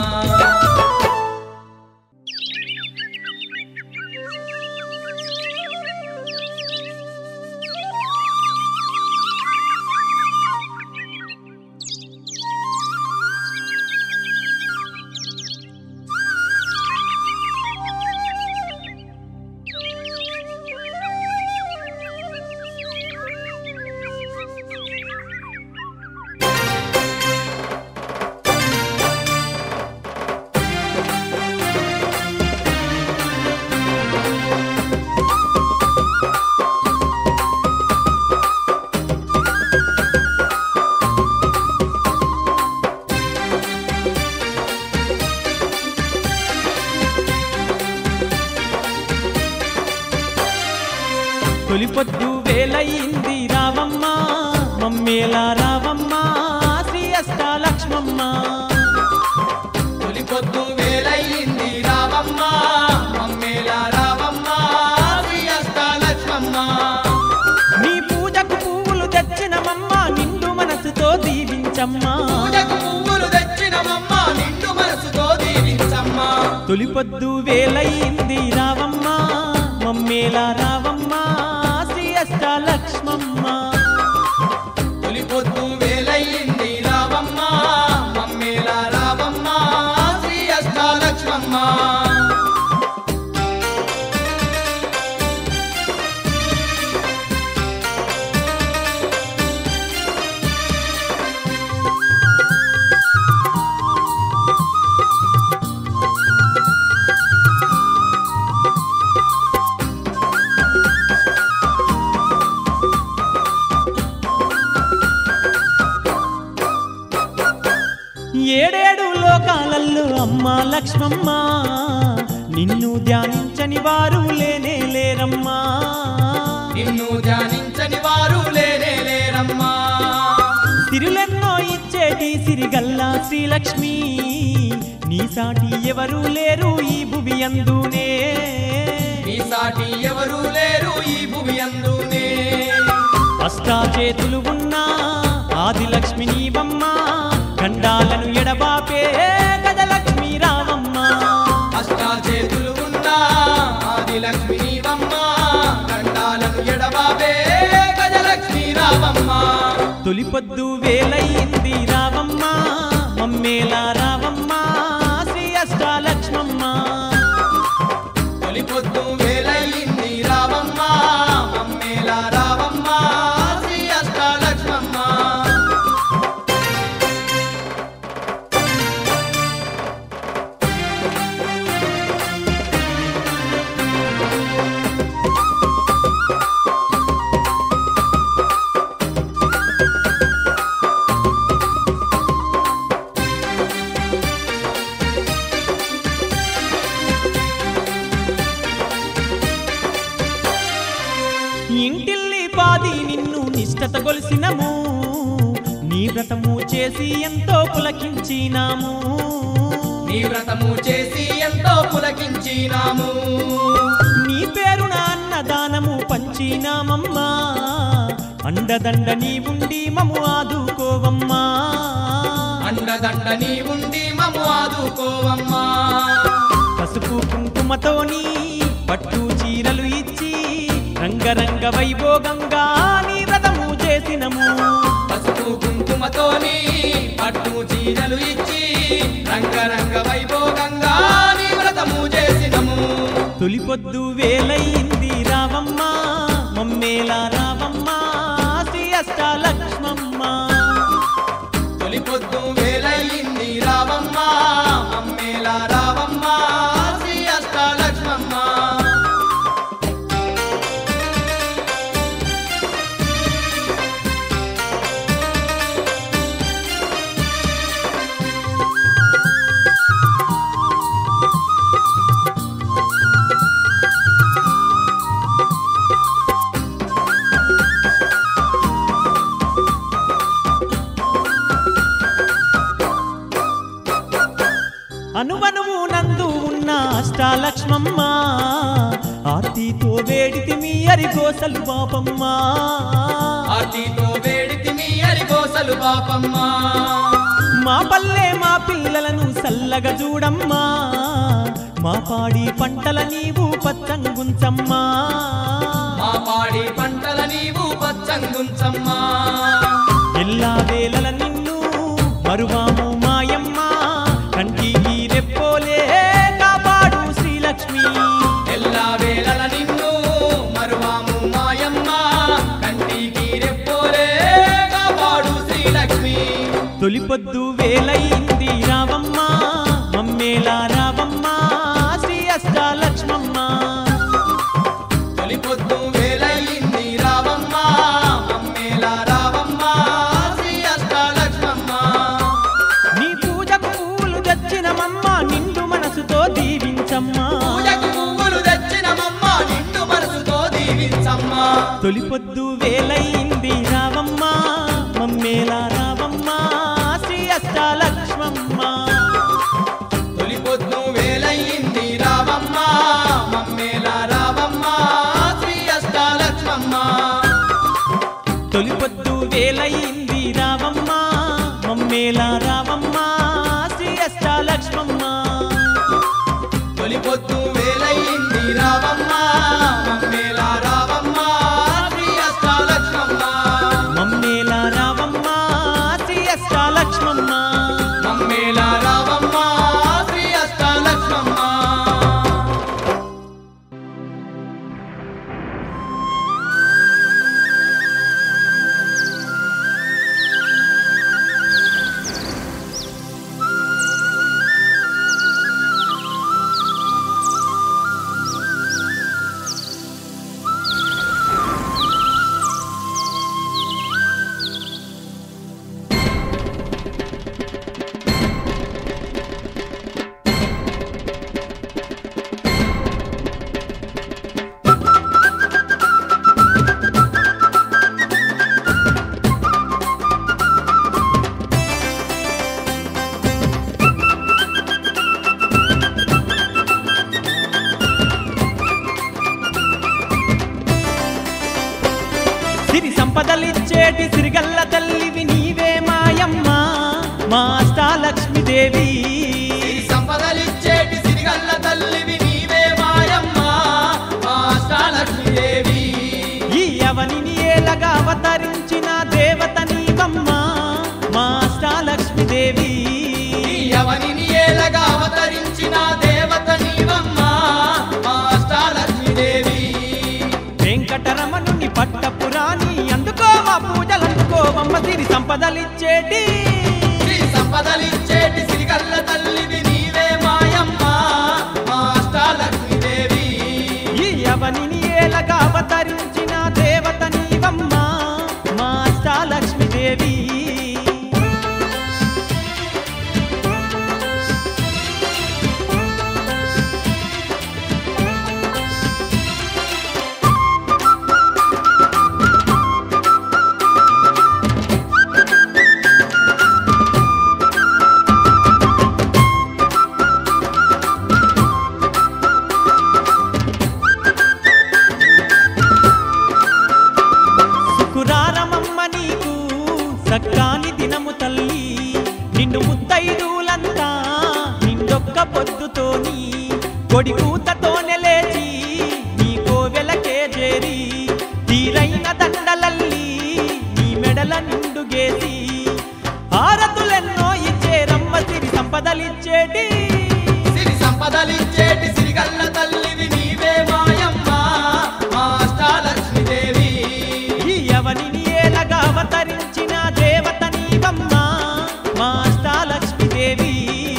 తొలిపొద్దు వేలయింది రావమ్మ మమ్మేలా రావమ్మ శ్రీ అష్టాలక్ష్మమ్మ తొలి పొద్దు వేలయ్యింది రావమ్మ మమ్మేలా రావమ్మ శ్రీ అష్టాలక్ష్మమ్మ నీ పూజకు పువ్వులు తెచ్చినమమ్మ నిండు మనసుతో దీవించమ్మా పూజకు పువ్వులు తెచ్చినమమ్మ నిండు మనసుతో దీవించమ్మా తొలిపొద్దు వేలయింది రావమ్మ మమ్మేలా రావమ్మ శ్రీ అష్టాలక్ష్మమ్మ తొలి పొద్దు వేలయ్యింది రావమ్మ మమ్మేలా రావమ్మ శ్రీ అష్టాలక్ష్మమ్మ ఏడేడు లోకాలల్లో అమ్మ లక్ష్మమ్మ నిన్ను ధ్యానించని వారు లేనే లేరమ్మా నిన్ను ధ్యానించని వారు లేనే లేరమ్మా సిరులెన్నో ఇచ్చేటి సిరిగల్లా శ్రీలక్ష్మి నీ సాటి ఎవరు లేరు ఈ భువి అందునే నీ సాటి ఎవరు లేరు ఈ భూమి అందునే అష్టాచేతులు ఉన్నా ఆదిలక్ష్మి నీవమ్మ గండాలను ఎడబాపే గజలక్ష్మి రావమ్మ అష్టాచేతులు ఉన్నా ఆదిలక్ష్మి నీవమ్మ కండాలను ఎడబాబే గజలక్ష్మి రావమ్మ తొలిపొద్దు వేలయ్యింది రావమ్మ మమ్మేలా రావమ్మ శ్రీ అష్టాలక్ష్మమ్మ తొలి పొద్దు వేలయ్యింది రావమ్మ మమ్మేలా రావమ్మ శ్రీ అష్టాలక్ష్మమ్మ ఇంటిల్లి పాది నిన్ను నిష్టత గొలిసినము నీ వ్రతము చేసి ఎంతో పులకించినాము నీ వ్రతము చేసి ఎంతో పులకించినాము నీ పేరున అన్నదానము పంచినామమ్మా అండదండ నీ ఉండి మము ఆదుకోవమ్మా అండదండ నీ ఉండి మము ఆదుకోవమ్మా పసుపు కుంకుమతోని పట్టు చీరలు ఇచ్చి రంగరంగ వైభోగంగా నీ వ్రతము చేసినము పసుపు కుంకుమతోని పట్టు చీరలు ఇచ్చి రంగరంగ వైభోగంగా నీ వ్రతము చేసినము తొలిపొద్దు వేలయ్యింది రావమ్మ మమ్మేలా రావమ్మ శ్రీ అష్టాలక్ష్మమ్మ తొలి పొద్దు వేలయ్యింది రావమ్మ మమ్మేలా రావమ్మ శ్రీ అష్టాలక్ష్మమ్మ అనువనువు నందు ఉన్న అష్టాలక్ష్మమ్మ ఆర్తితో వేడితి మీ అరిగోసలు పాపమ్మ ఆర్తితో వేడితి మీ అరికోసలు పాపమ్మ మా పల్లె మా పిల్లలను సల్లగా చూడమ్మా మా పాడి పంటల నీవు పచ్చంగుంచమ్మా మా పాడి పంటల నీవు పచ్చంగుంచమ్మా ఎల్లా వేళల నిన్ను మరువాము మాయమ్మ కంటికి రెప్పోలే కాపాడు శ్రీలక్ష్మి ఎల్లా వేళల నిన్ను మరువాము మాయమ్మ కంటికి రెప్పోలే కాపాడు శ్రీలక్ష్మి తొలిపొద్దు వేలయింది రావమ్మ మమ్మేలా రావమ్మ శ్రీ అష్టాలక్ష్మమ్మ తొలి పొద్దు వేలయ్యింది రావమ్మ మమ్మేలా రావమ్మ శ్రీ అష్టాలక్ష్మమ్మ నీ పూజకు పూలు తెచ్చినమమ్మ నిండు మనసుతో దీవించమ్మా పూజకు పువ్వులు తెచ్చినమమ్మ నిండు మనసుతో దీవించమ్మా తొలిపొద్దు వేలయింది రావమ్మ మమ్మేలా రావమ్మ శ్రీ అష్టాలక్ష్మమ్మ తొలి పొద్దు వేలయ్యింది రావమ్మ మమ్మేలా రావమ్మ శ్రీ అష్టాలక్ష్మమ్మ తొలిపొద్దు వేలయింది రావమ్మ మమ్మేలా రావమ్మ శ్రీ అష్టాలక్ష్మమ్మ తొలి పొద్దు వేలయ్యింది రావమ్మ మమ్మేలా రావమ్మ శ్రీ అష్టాలక్ష్మమ్మ మమ్మేలా రావమ్మ శ్రీ అష్టాలక్ష్మమ్మ మమ్మేలా రావమ్మ శ్రీ అష్టాలక్ష్మమ్మ సిరి సంపదలిచ్చేటి సిరిగల్ల తల్లివి నీవే మాయమ్మ మా అష్టాలక్ష్మీదేవి ఈ సంపదలిచ్చేటి సిరిగల్ల తల్లివి నీవే మాయమ్మ మా అష్టాలక్ష్మీదేవి ఈ అవనిని ఏలగా అవతరించిన దేవత నీవమ్మ అందుకోవమ్మ సిరి సంపదలిచ్చేటి శ్రీ సంపదలిచ్చేటి సిరిగల్ల తల్లివి నీవే మాయమ్మ మా అష్టాలక్ష్మీదేవి ఈ అవనిని ఏలగా అవతరించిన దేవత నీవమ్మ మా అష్టాలక్ష్మీదేవి శుకురారమమ్మ నీకు సక్కాని దినము తల్లి నిన్ను ముత్తైదులంతా నిండొక్క పొద్దుతోని కొడి కూతతోనే లేచి నీ కోవెలకే చేరి తీరైన దండలల్లి నీ మెడల నిండుగేసి హారతులెన్నో ఇచ్చేరమ్మ సిరి సంపదలిచ్చేటి సిరి సంపదలిచ్చేటి సిరిగల్ల తల్లివి నీవే మాయమ్మ మా అష్టాలక్ష్మీదేవి ఈ అవనిని ఏలగా అవతరించిన దేవత నీవమ్మ మా అష్టాలక్ష్మీదేవి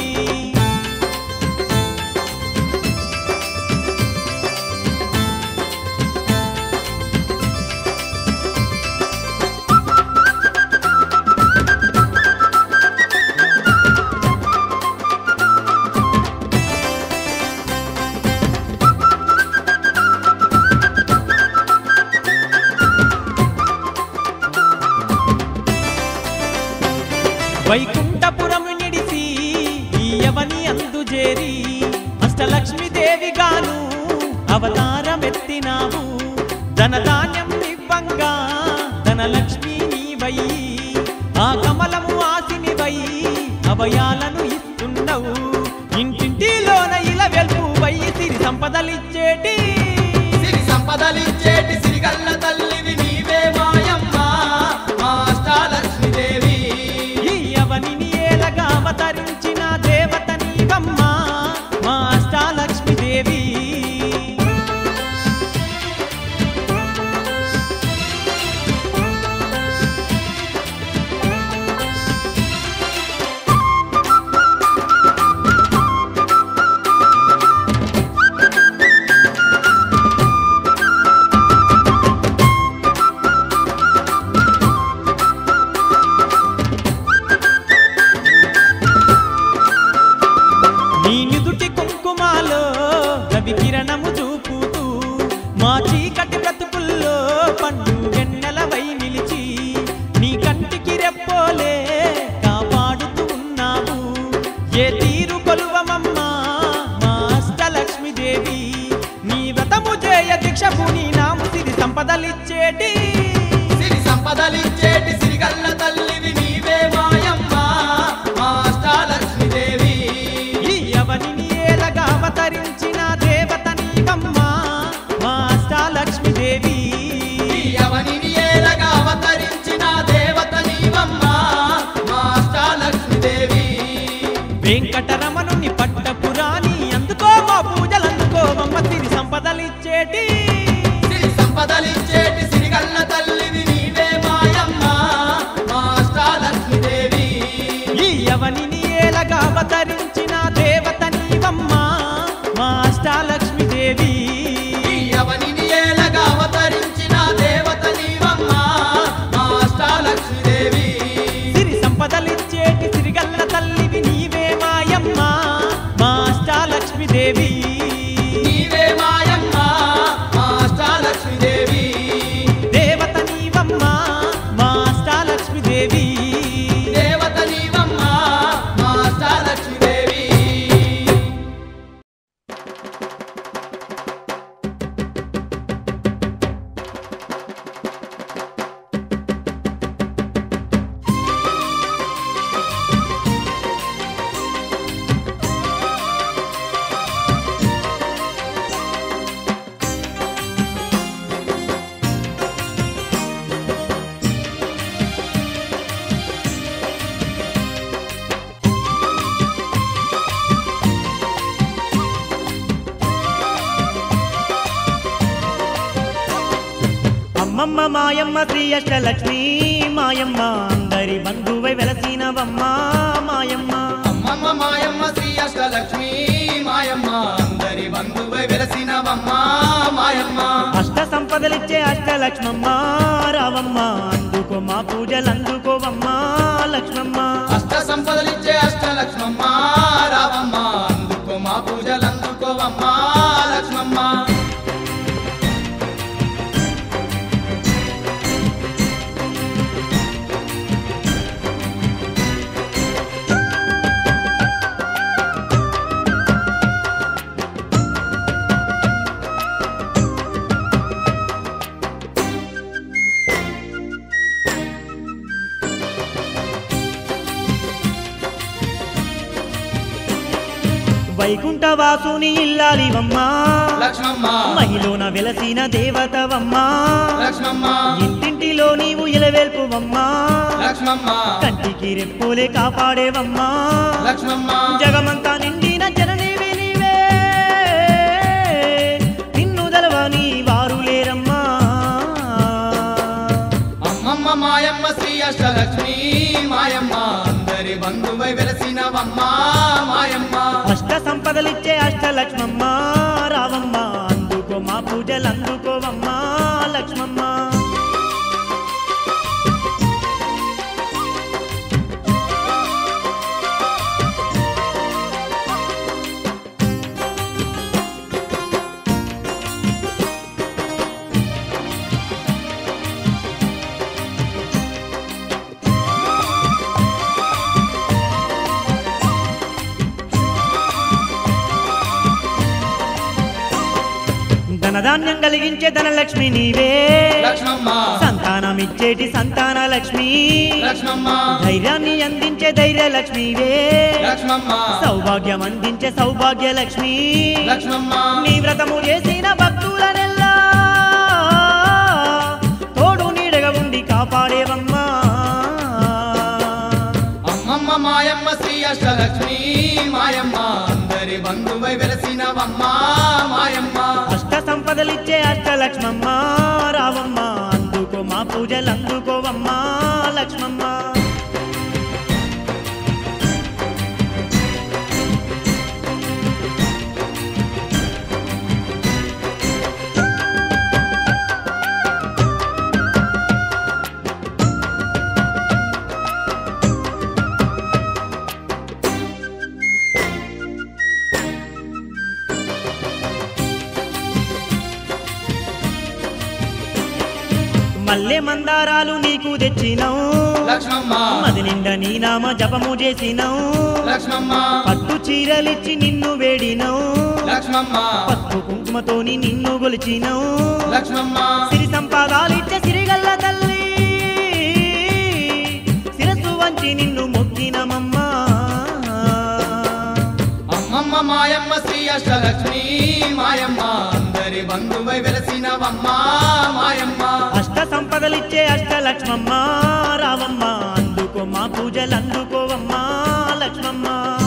వైకుంఠపురము నిడిసి ఈ యవని అందుజేరి అష్టలక్ష్మీదేవి గాను అవతారమెత్తినావు ధనధాన్యం ఇవ్వంగా ధనలక్ష్మి నీవై ఆ కమలము ఆసినివై అభయాలను ఇస్తున్నావు ఇంటింటిలోన ఇలా వెల్పు వై సిరి సంపదలిచ్చేటి సిరి సంపదలిచ్చేటి సిరిగల్ల తల్లివి నీవే మాయమ్మ మా అష్టాలక్ష్మీదేవి ఈ అవనిని ఏలగా అవతరించిన దేవత నీవమ్మ మా అష్టాలక్ష్మీదేవి నీ నిదుటి కుంకుమాలో రవి కిరణము చూపుతూ మా చీకటి బ్రతుకుల్లో పండు వెన్నెలవై నిలిచి నీ కంటికి రెప్పోలే కాపాడుతూ ఉన్నావు ఏ తీరు కొలువమమ్మా మా అష్టలక్ష్మీదేవి నీ వ్రతము చేయ దీక్షపు నీ నాము సిరి సంపదలిచ్చేటి సిరి సంపదలిచ్చేటి సిరిగల్ల తల్లివి నీవే మాయమ్మ మా అష్టాలక్ష్మీదేవి ఈ అవనిని ఏలగా అవతరించిన దేవత నీవమ్మ మా అష్టాలక్ష్మీదేవి ఈ అవనిని ఏలగా అవతరించిన దేవత నీవమ్మ మా అష్టాలక్ష్మీదేవి వెంకటరమణుని పట్టపురాణి అందుకో మా పూజలందుకోవమ్మ సిరి సంపదలిచ్చేటి సిరి సంపదలిచ్చేటి సిరిగల్ల తల్లివి నీవే మాయమ్మ మా అష్టాలక్ష్మీదేవి ఈ అవనిని ఏలగా అవతరించిన దేవత నీవమ్మ మా అష్టాలక్ష్మీదేవి ఈ అవనిని ఏలగా అవతరించిన దేవత నీవమ్మ మా అష్టాలక్ష్మీదేవి సిరి సంపదలిచ్చేటి సిరిగల్ల తల్లివి నీవే మాయమ్మ మా అష్టాలక్ష్మీదేవి నీవే మాయమ్మ మాయమ్మ శ్రీ అష్టలక్ష్మి మాయమ్మ అందరి బంధువై వెలసినవమ్మ మాయమ్మ అమ్మమ్మ మాయమ్మ శ్రీ అష్టలక్ష్మి మాయమ్మ అందరి బంధువై వెలసినవమ్మ మాయమ్మ అష్ట సంపదలిచ్చే అష్టలక్ష్మమ్మ రావమ్మ అందుకో మా పూజలు అందుకోవమ్మ లక్ష్మమ్మ అష్ట సంపదలిచ్చే అష్టలక్ష్మమ్మ రావమ్మ అందుకో మా పూజలు అందుకోవమ్మ లక్ష్మమ్మ వైకుంఠ వాసుని ఇల్లాలివమ్మ లక్ష్మమ్మ మహిలోన వెలసిన దేవతవమ్మ లక్ష్మమ్మ ఇంటింటిలో నీవు ఇలవేల్పువమ్మ లక్ష్మమ్మ కంటికి రెప్పులే కాపాడేవమ్మా లక్ష్మమ్మ జగమంతా నిండిన జననీవి నీవే నిన్ను దలవని వారు లేరమ్మా అమ్మమ్మ మాయమ్మ శ్రీ అష్టలక్ష్మి మాయమ్మ అందరి బంధువై వెలసినవమ్మ మాయమ్మ అష్ట సంపదలిచ్చే అష్టలక్ష్మమ్మ రావమ్మ అందుకో మా పూజలు అందుకోవమ్మా లక్ష్మమ్మ ధనధాన్యం కలిగించే ధనలక్ష్మి నీవే లక్ష్మమ్మ సంతానం ఇచ్చేటి సంతాన లక్ష్మి లక్ష్మమ్మ ధైర్యాన్ని అందించే ధైర్య లక్ష్మివే లక్ష్మమ్మ సౌభాగ్యం అందించే సౌభాగ్య లక్ష్మి లక్ష్మమ్మ నీ వ్రతము చేసిన భక్తులనెల్లా తోడు నీడగా ఉండి కాపాడేవమ్మా అమ్మమ్మ మాయమ్మ శ్రీ అష్టలక్ష్మి మాయమ్మ అందరి బంధువై వెలసినవమ్మ మాయమ్మ అష్ట సంపదలిచ్చే అష్టలక్ష్మమ్మ రావమ్మ అందుకో మా పూజలు అందుకోవమ్మా లక్ష్మమ్మ మల్లె మందారాలు నీకు తెచ్చినావు లక్ష్మమ్మ మది నిండా నీ నామ జపము చేసినావు లక్ష్మమ్మ పట్టు చీరలిచ్చి నిన్ను వేడినావు లక్ష్మమ్మ పసుపు కుంకుమతోని నిన్ను గొలిచినావు లక్ష్మమ్మ సిరి సంపాదాలిచ్చే సిరిగల్ల తల్లి శిరస్సు వంచి నిన్ను మొక్కినమమ్మా అమ్మమ్మ మాయమ్మ శ్రీ అష్టలక్ష్మి మాయమ్మ అందరి బంధువై వెలసినవమ్మ మాయమ్మ అష్ట సంపదలిచ్చే అష్టలక్ష్మమ్మ రావమ్మ అందుకో మా పూజలు అందుకోవమ్మా లక్ష్మమ్మ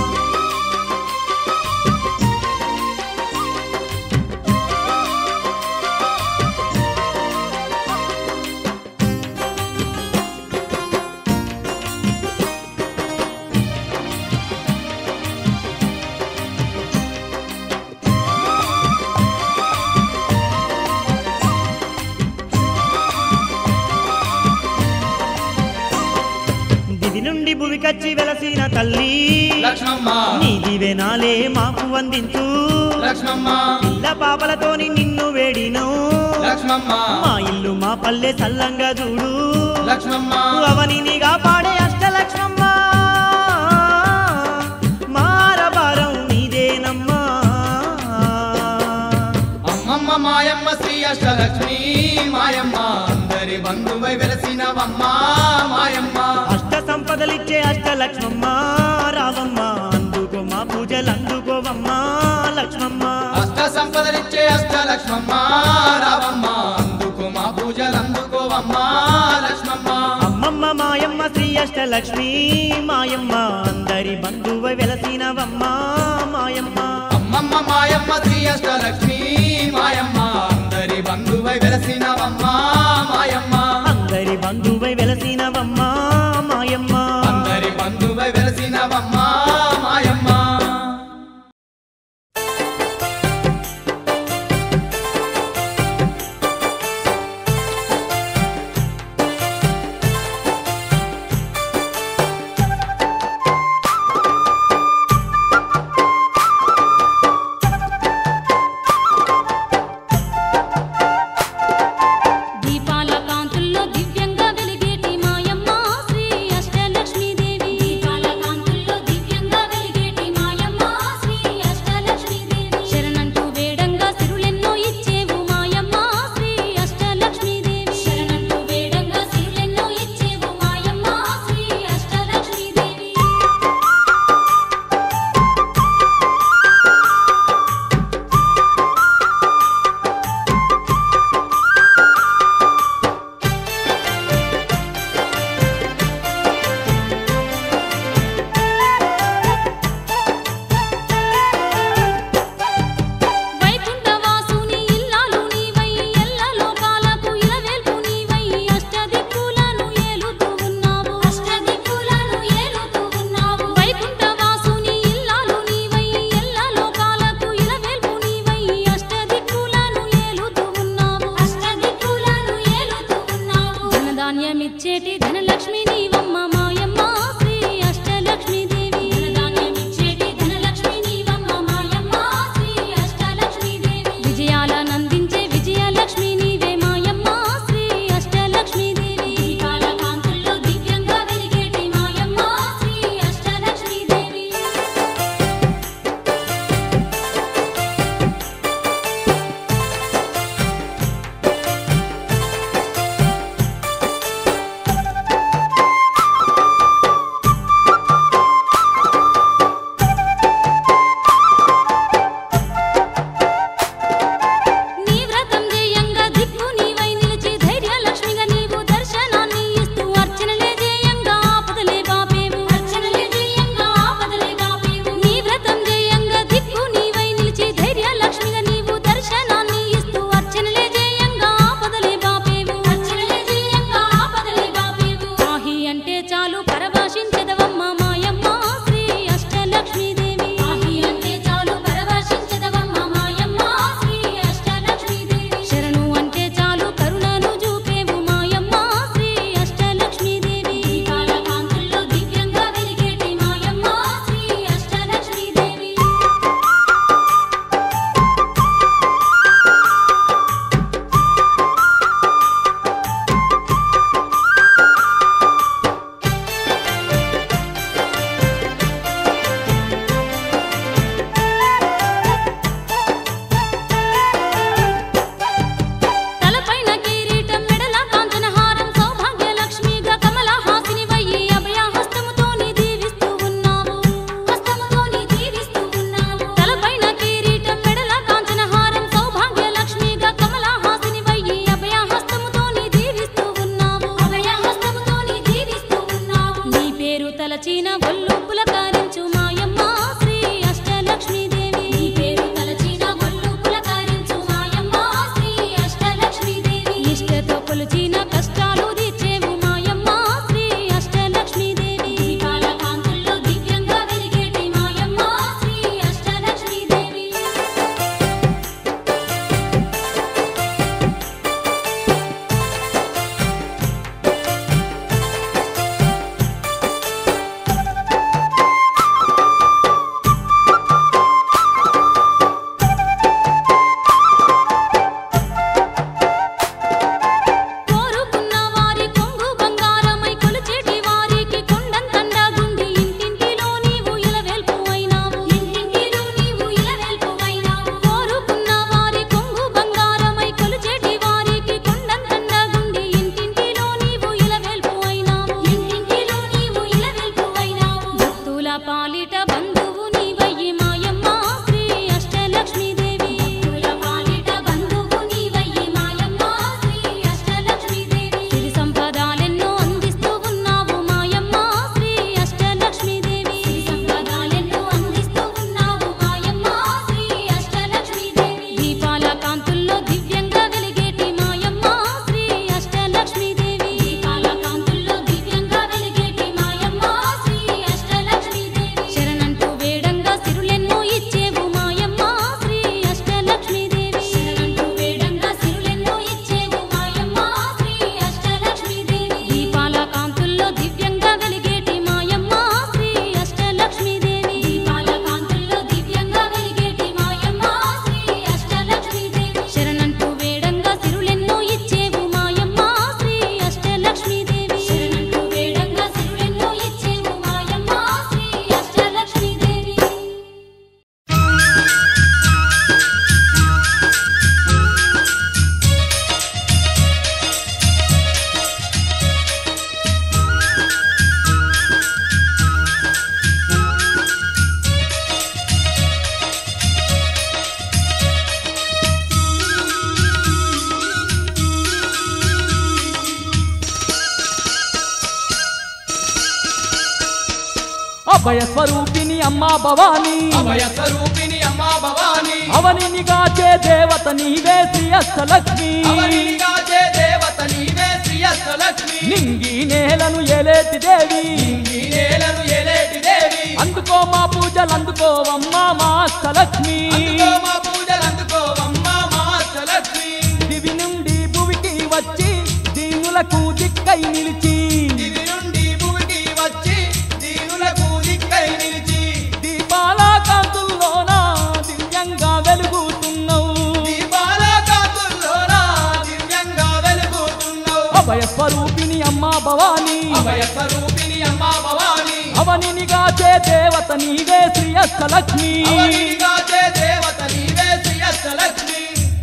దిది నుండి భువికచ్చి వెలసిన తల్లి లక్ష్మమ్మ నీ దివెనాలే మాకు అందించు లక్ష్మమ్మ పిల్ల పాపలతోని నిన్ను వేడిను లక్ష్మమ్మ మా ఇల్లు మా పల్లె సల్లంగా చూడు లక్ష్మమ్మ అవనిని కాపాడే అష్టలక్ష్మమ్మ మారబారం నీదేనమ్మా అమ్మమ్మ మాయమ్మ శ్రీ అష్టలక్ష్మి మాయమ్మ అందరి బంధువై వెలసినవమ్మ మాయమ్మ అష్ట సంపదలిచ్చే అష్టలక్ష్మమ్మ రావమ్మ అందుకో మా పూజలు అందుకోవమ్మా లక్ష్మమ్మ అష్ట సంపదలిచ్చే అష్టలక్ష్మమ్మ రావమ్మ అందుకో మా పూజలు అందుకోవమ్మ లక్ష్మమ్మ అమ్మమ్మ మాయమ్మ శ్రీ అష్టలక్ష్మి మాయమ్మ అందరి బంధువ వెలసినవమ్మ మాయమ్మ అమ్మమ్మ మాయమ్మ శ్రీ అష్టలక్ష్మి మాయమ్మ అందరి అందరి బంధువై వెలసినవమ్మా మాయమ్మ అందరి బంధువై వెలసినవమ్మా మాయమ్మ అందరి బంధువై వెలసినవమ్మా మాయమ్మ దీపాల కాంతుల్లో దివ్యంగా వెలిగేటి మాయమ్మ శ్రీ అష్టలక్ష్మీదేవి దీపాల కాంతుల్లో దివ్యంగా వెలిగేటి మాయమ్మ శ్రీ అష్టలక్ష్మీదేవి శరణంటూ వేడంగా సిరులెన్నో ఇచ్చేవు మాయమ్మ శ్రీ అష్టలక్ష్మీదేవి శరణంటూ వేడంగా సిరులెన్నో ఇచ్చేవు మాయమ్మ శ్రీ అష్టలక్ష్మీదేవి వైకుంఠవాసుని ఇల్లాలు నీవై ఎల్ల లోకాలకు ఇలవేల్పు నీవై అష్టదిక్కులను ఏలుతూ ఉన్నావు అష్టదిక్కులను ఏలుతూ ఉన్నావు వైకుంఠవాసుని ఇల్లాలు నీవై ఎల్ల లోకాలకు ఇలవేల్పు నీవై అష్టదిక్కులను ఏలుతూ ఉన్నావు అష్టదిక్కులను ఏలుతూ ఉన్నావు ధనధాన్యమిచ్చేటి ధనలక్ష్మి నీవమ్మ మాయమ్మ శ్రీ అష్టలక్ష్మీదేవి ధనధాన్యమిచ్చేటి ధనలక్ష్మి నీవమ్మ మాయమ్మ శ్రీ అష్టలక్ష్మీదేవి విజయాలనందించే విజయలక్ష్మి నీవే మాయమ్మ శ్రీ అష్టలక్ష్మీదేవి దీపాల కాంతుల్లో దివ్యంగా వెలిగేటి మాయమ్మ శ్రీ అష్టలక్ష్మీదేవి అభయ స్వరూపిణి అమ్మా భవానీ అభయ స్వరూపిణి అమ్మా భవాని అవనిని కాచే దేవత నీవే శ్రీ అష్టలక్ష్మి అవనిని కాచే దేవత నీవే శ్రీ అష్టలక్ష్మి నింగి నేలను ఏలేటి దేవి ఈ నేలను ఏలేటి దేవి అందుకో మా పూజలు అందుకోవమ్మా మా అష్టలక్ష్మి అందుకో మా పూజలు అందుకోవమ్మా మా అష్టలక్ష్మి దివి నుండి భువికి వచ్చి దీనులకు దిక్కై నిలిచి దివి నుండి భూమికి వచ్చి దీనులకు దిక్కై నిలిచి దీపాల కాంతుల్లోన దివ్యంగా వెలుగుతున్నావు దీపాల కాంతుల్లోన దివ్యంగా వెలుగుతున్నావు అభయ స్వరూపిణి అమ్మా భవానీ అభయ స్వరూపిణి అమ్మా భవాని అవనిని కాచే దేవత నీవే శ్రీ అష్టలక్ష్మి అవనిని కాచే దేవత నీవే శ్రీ అష్టలక్ష్మి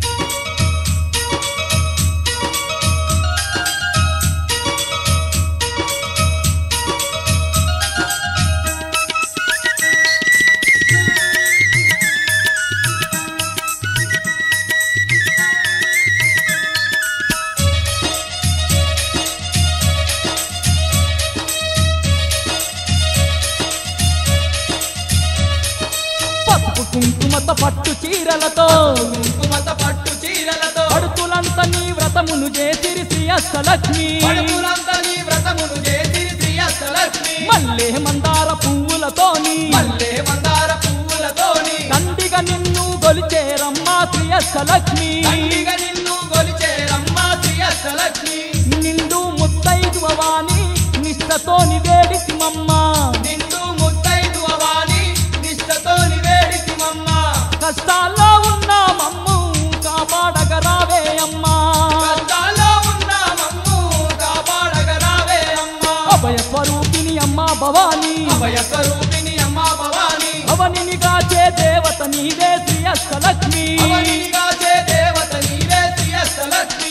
పసుపు కుంకుమత పట్టు చీరలతో కుంకుమత పట్టు చీరలతో పడుతులంతా నీ వ్రతమును చేసిరి శ్రీ అష్టలక్ష్మి పడుపులంతా నీ వ్రతమును చేసి శ్రీ అష్టలక్ష్మి మల్లె మందార పువ్వులతోని మల్లె మందార పువ్వులతోని దండిగా నిన్ను గొలిచేరమ్మా శ్రీ అష్టలక్ష్మి తండ్రిగా నిన్ను కొలిచేరమ్మా శ్రీ అష్టలక్ష్మి నిండు ముత్తైదువవాని నిష్టతోని వేడిసిమమ్మా నిండు ముత్తైదు అవాని నిష్టతో నివేడితిమమ్మ కష్టాల్లో ఉన్న మమ్ము కాపాడగరావే అమ్మా కష్టాల్లో ఉన్న మమ్ము కాపాడగరావే అమ్మా అభయ స్వరూపిణి అమ్మా భవానీ అభయ స్వరూపిణి అమ్మా భవాని అవనిని కాచే దేవత నీవే శ్రీ అష్టలక్ష్మి అవనిని కాచే దేవత నీవే శ్రీ అష్టలక్ష్మి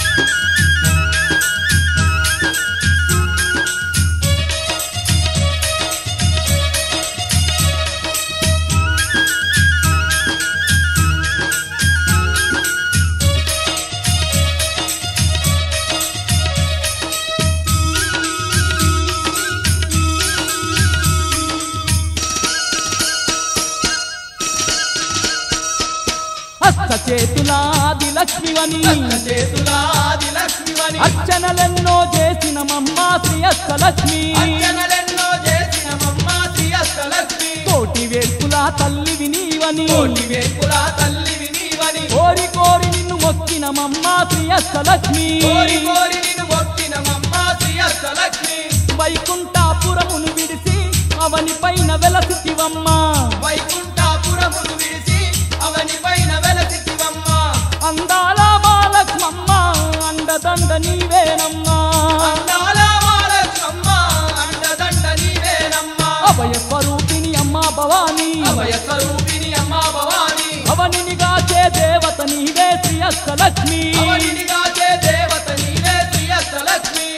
హస్త చేతులాది లక్ష్మివని కష్ట చేతులాది లక్ష్మివని అర్చనలెన్నో చేసిన మమ్మ శ్రీ అష్టలక్ష్మి అర్చనలెన్నో చేసిన మమ్మ శ్రీ అష్టలక్ష్మి కోటి వేల్పుల తల్లివి నీవని కోటి వేకుల తల్లివి నీవని కోరి కోరి నిన్ను మొక్కిన మమ్మ శ్రీ అష్టలక్ష్మి కోరి కోరి నిన్ను మొక్కిన మమ్మ శ్రీ అష్టలక్ష్మి వైకుంఠాపురమును విడిసి అవని పైన వెలసివమ్మ వైకుంఠాపురమును విడిచి అవని పైన వెలసివమ్మ అందాల బాలక్ష్మమ్మ అండదండ నీవేనమ్మా అందాల మాలక్ష్మమ్మ అండదండ నీవేనమ్మా అభయ స్వరూపిణి అమ్మా భవానీ అభయ స్వరూపిణి అమ్మా భవాని అవనిని కాచే దేవత నీవే శ్రీ అష్టలక్ష్మి అవనిని కాచే దేవత నీవే శ్రీ అష్టలక్ష్మి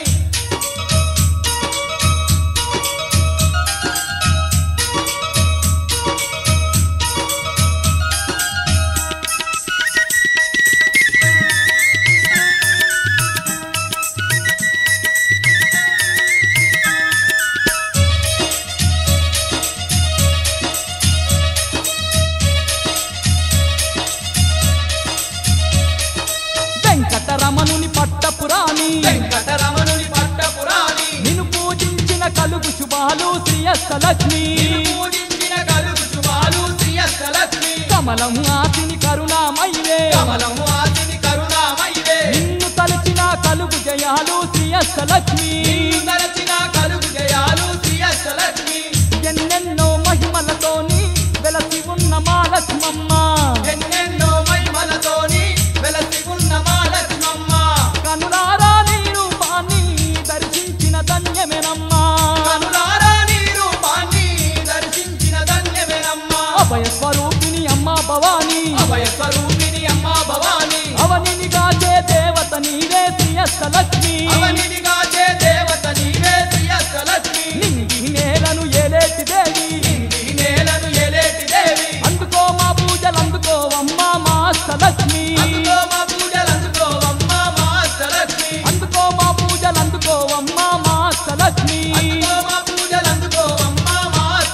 వెంకటరమణుని పట్టపురాణి వెంకటరమణుని పట్టపురాణి నిన్ను పూజించిన కలుగు శుభాలు శ్రీ అష్టలక్ష్మి పూజించిన కలుగు శుభాలు శ్రీ అష్టలక్ష్మి కమలం ఆతిని కరుణామయివే కమలము ఆతిని కరుణామయివే నిన్ను తలచిన కలుగు జయాలు శ్రీ అష్టలక్ష్మి నిన్ను తలచిన కలుగు జయాలు శ్రీ అష్టలక్ష్మి ఎన్నెన్నో మహిమలతోని వెలసి ఉన్న మా లక్ష్మమ్మ ఎన్నెన్నో మహిమలతోని వెలసి ఉన్న మా లక్ష్మమ్మ కనులారా నీ రూపాన్ని దర్శించిన ధన్యమేనమ్మా కనులారా నీ రూపాన్ని దర్శించిన ధన్యమేనమ్మా అభయ స్వరూపిణి అమ్మా భవానీ అభయ స్వరూపిణి అమ్మా భవాని అవనిని కాచే దేవత నీవే శ్రీ అష్టలక్ష్మి అవనిని కాచే దేవత నీవే శ్రీ అష్టలక్ష్మి నింగి నేలను ఏలేటి దేవి ఈ నేలను ఏలేటి దేవి అందుకో మా పూజలు అందుకోవమ్మా మా అష్టలక్ష్మి అందుకో మా పూజలు అందుకోవమ్మా మా అష్టలక్ష్మి అందుకో మా పూజలు అందుకోవమ్మా మా అష్టలక్ష్మి అందుకో మా పూజలు అందుకోవమ్మా మా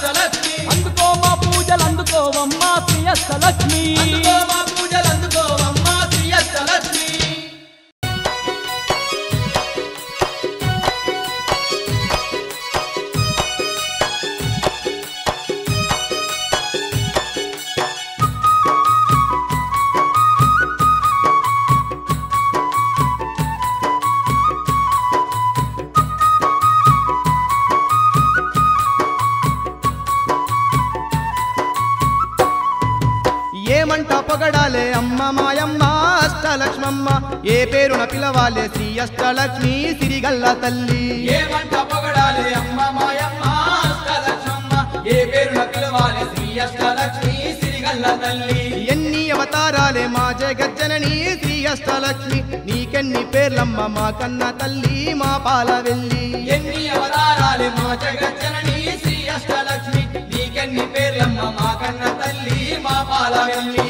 అష్టలక్ష్మమ్మ ఏ పేరున పిలవాలే శ్రీ అష్టలక్ష్మి సిరిగల్ల తల్లి ఏమంట పొగడాలి అమ్మ మాయమ్మ అష్టలక్ష్మమ్మ ఏ పేరున పిలవాలి శ్రీ అష్టలక్ష్మి సిరిగల్ల తల్లి ఎన్ని అవతారాలే మా జగజ్జనని శ్రీ అష్టలక్ష్మి నీకెన్ని పేర్లమ్మ మా కన్న తల్లి మా పాల వెళ్ళి ఎన్ని అవతారాలు మా జగజ్జనని శ్రీ అష్టలక్ష్మి నీకెన్ని పేర్లమ్మ మా కన్న తల్లి మా పాల వెళ్ళి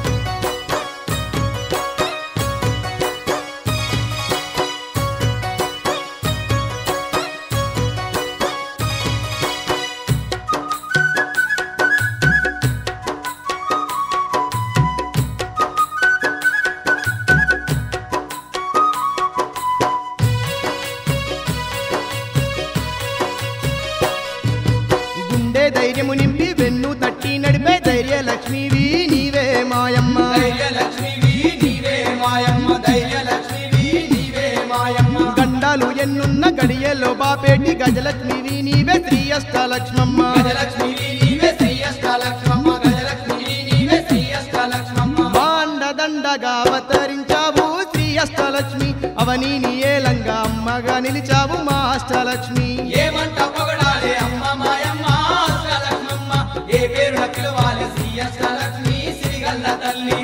గుండె ధైర్యము నింపి వెన్ను తట్టి నడిపే ధైర్య లక్ష్మివి నీవే మాయమ్మ ధైర్యలక్ష్మివి నీవే మాయమ్మ ధైర్యలక్ష్మివి నీవే మాయమ్మ గండాలు ఎన్నున్న గడియలో బాపేటి గజలక్ష్మివి నీవే శ్రీ అష్టలక్ష్మమ్మ గజలక్ష్మివి నీవే శ్రీ అష్టలక్ష్మమ్మ గజలక్ష్మివి నీవే శ్రీ అష్టలక్ష్మమ్మ మాండ దండగా అవతరించావు శ్రీ అష్టలక్ష్మి అవని నీ ఏలంగా అమ్మగా నిలిచావు మా అష్టలక్ష్మి ఏమంట పొగడాలి అమ్మ మాయమ్మ అష్టలక్ష్మమ్మ ఏ పేరున పిలవాలి శ్రీ అష్టలక్ష్మి శ్రీగల్ల తల్లి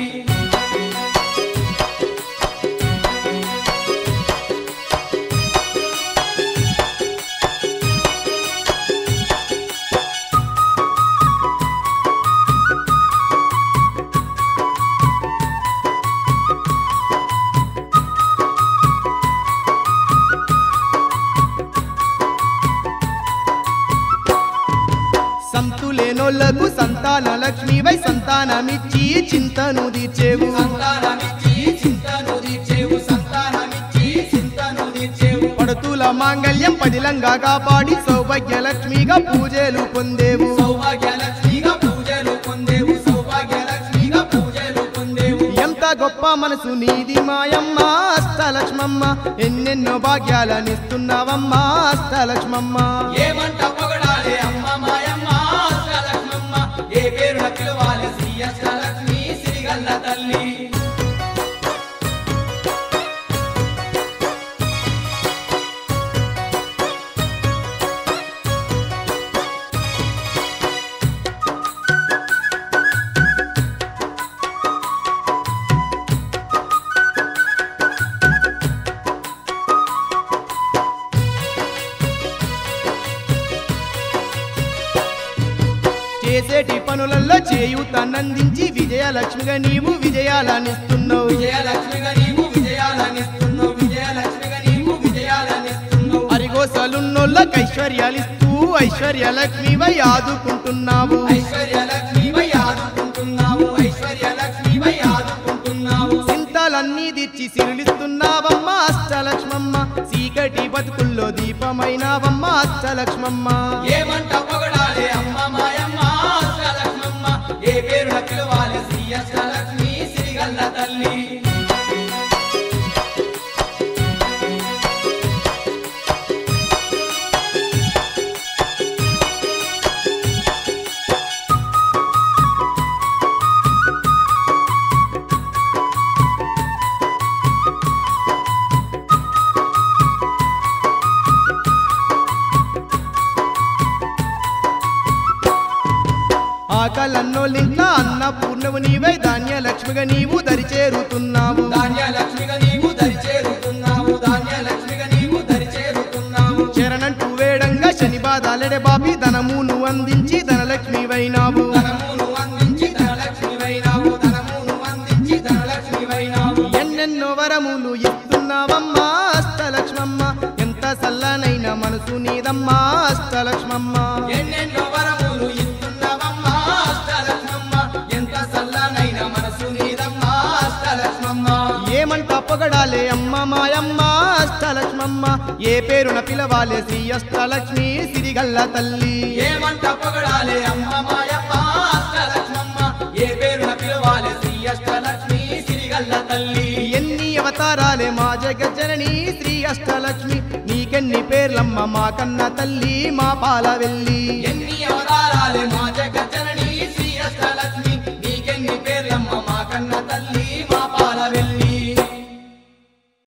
సంతులేనోళ్లకు సంతాన లక్ష్మివై సంతానమిచ్చి చింతను తీర్చేవు సంతానమిచ్చి చింతను తీర్చేవు సంతానమిచ్చి చింతను తీర్చేవు పడుతుల మాంగళ్యం పదిలంగా కాపాడి సౌభాగ్య లక్ష్మిగా పూజలు పొందేవు సౌభాగ్యలక్ష్మిగా పూజలు పొందేవు సౌభాగ్యలక్ష్మిగా పూజలు పొందేవు ఎంత గొప్ప మనసు నీది మాయమ్మ అష్టలక్ష్మమ్మ ఎన్నెన్నో భాగ్యాలనిస్తున్నావమ్మా అష్టలక్ష్మమ్మ ఏమంట పొగడాలి అమ్మ మాయమ్మ అష్టలక్ష్మమ్మ ఏ పేరున పిలవాలి శ్రీ అష్టలక్ష్మి శ్రీగల్ల తల్లి చేసేటి పనులలో చేయూతనందించి విజయలక్ష్మిగా నీవు విజయాలనిస్తున్నావు విజయలక్ష్మిగా నీవు విజయాలనిస్తున్నావు విజయలక్ష్మిగా నీవు విజయాలనిస్తున్నావు అరిగోసలున్నోళ్ళకి ఐశ్వర్యాలిస్తూ ఐశ్వర్యలక్ష్మివై ఆదుకుంటున్నావు ఐశ్వర్యలక్ష్మివై ఆదుకుంటున్నావు ఐశ్వర్యలక్ష్మివై ఆదుకుంటున్నావు చింతలన్నీ దిచ్చి సిరులిస్తున్నావమ్మ అష్టలక్ష్మమ్మ చీకటి బతుకుల్లో దీపమైనావమ్మ అష్టలక్ష్మమ్మ ఏమంట పొగడాలి అమ్మ మాయమ్మ అష్టలక్ష్మమ్మ ఏ పేరున పిలవాలి శ్రీ అష్టలక్ష్మి శ్రీగల్ల తల్లి ఆకలన్నోళ్ళింట్ల అన్నపూర్ణవు నీవై ధాన్యలక్ష్మిగా నీవు దరిచేరుతున్నావు ధాన్యలక్ష్మిగా నీవు దరి చేరుతున్నావు ధాన్యలక్ష్మిగా నీవు దరి చేరుతున్నావు చరణంటూ వేడంగా శని బాధాలెడే బాపి ధనమును అందించి ధనలక్ష్మివైనావు ధనమును అందించి ధనలక్ష్మివైనావు ధనమును అందించి ధనలక్ష్మివైనావు ఎన్నెన్నో వరములు ఇస్తున్నావమ్మా అష్టలక్ష్మమ్మ ఎంత సల్లనైన మనసు నీదమ్మా అష్టలక్ష్మమ్మ ఎన్నెన్నో వరములు ఇస్తున్నావమ్మా అష్టలక్ష్మమ్మ ఎంత సల్లనైన మనసు నీదమ్మా అష్టలక్ష్మమ్మ ఏమంట పొగడాలే అమ్మ మాయమ్మ అష్టలక్ష్మమ్మ ఏ పేరున పిలవాలే శ్రీ అష్టలక్ష్మి సిరిగల్ల తల్లి ఏమంట పొగడాలి అమ్మ మాయమ్మ అష్టలక్ష్మమ్మ ఏ పేరున పిలవాలి శ్రీ అష్టలక్ష్మి సిరిగల్ల తల్లి ఎన్ని అవతారాలే మా జగజ్జనని శ్రీ అష్టలక్ష్మి నీకెన్ని పేర్లమ్మ మా కన్న తల్లి మా పాల వెళ్ళి ఎన్ని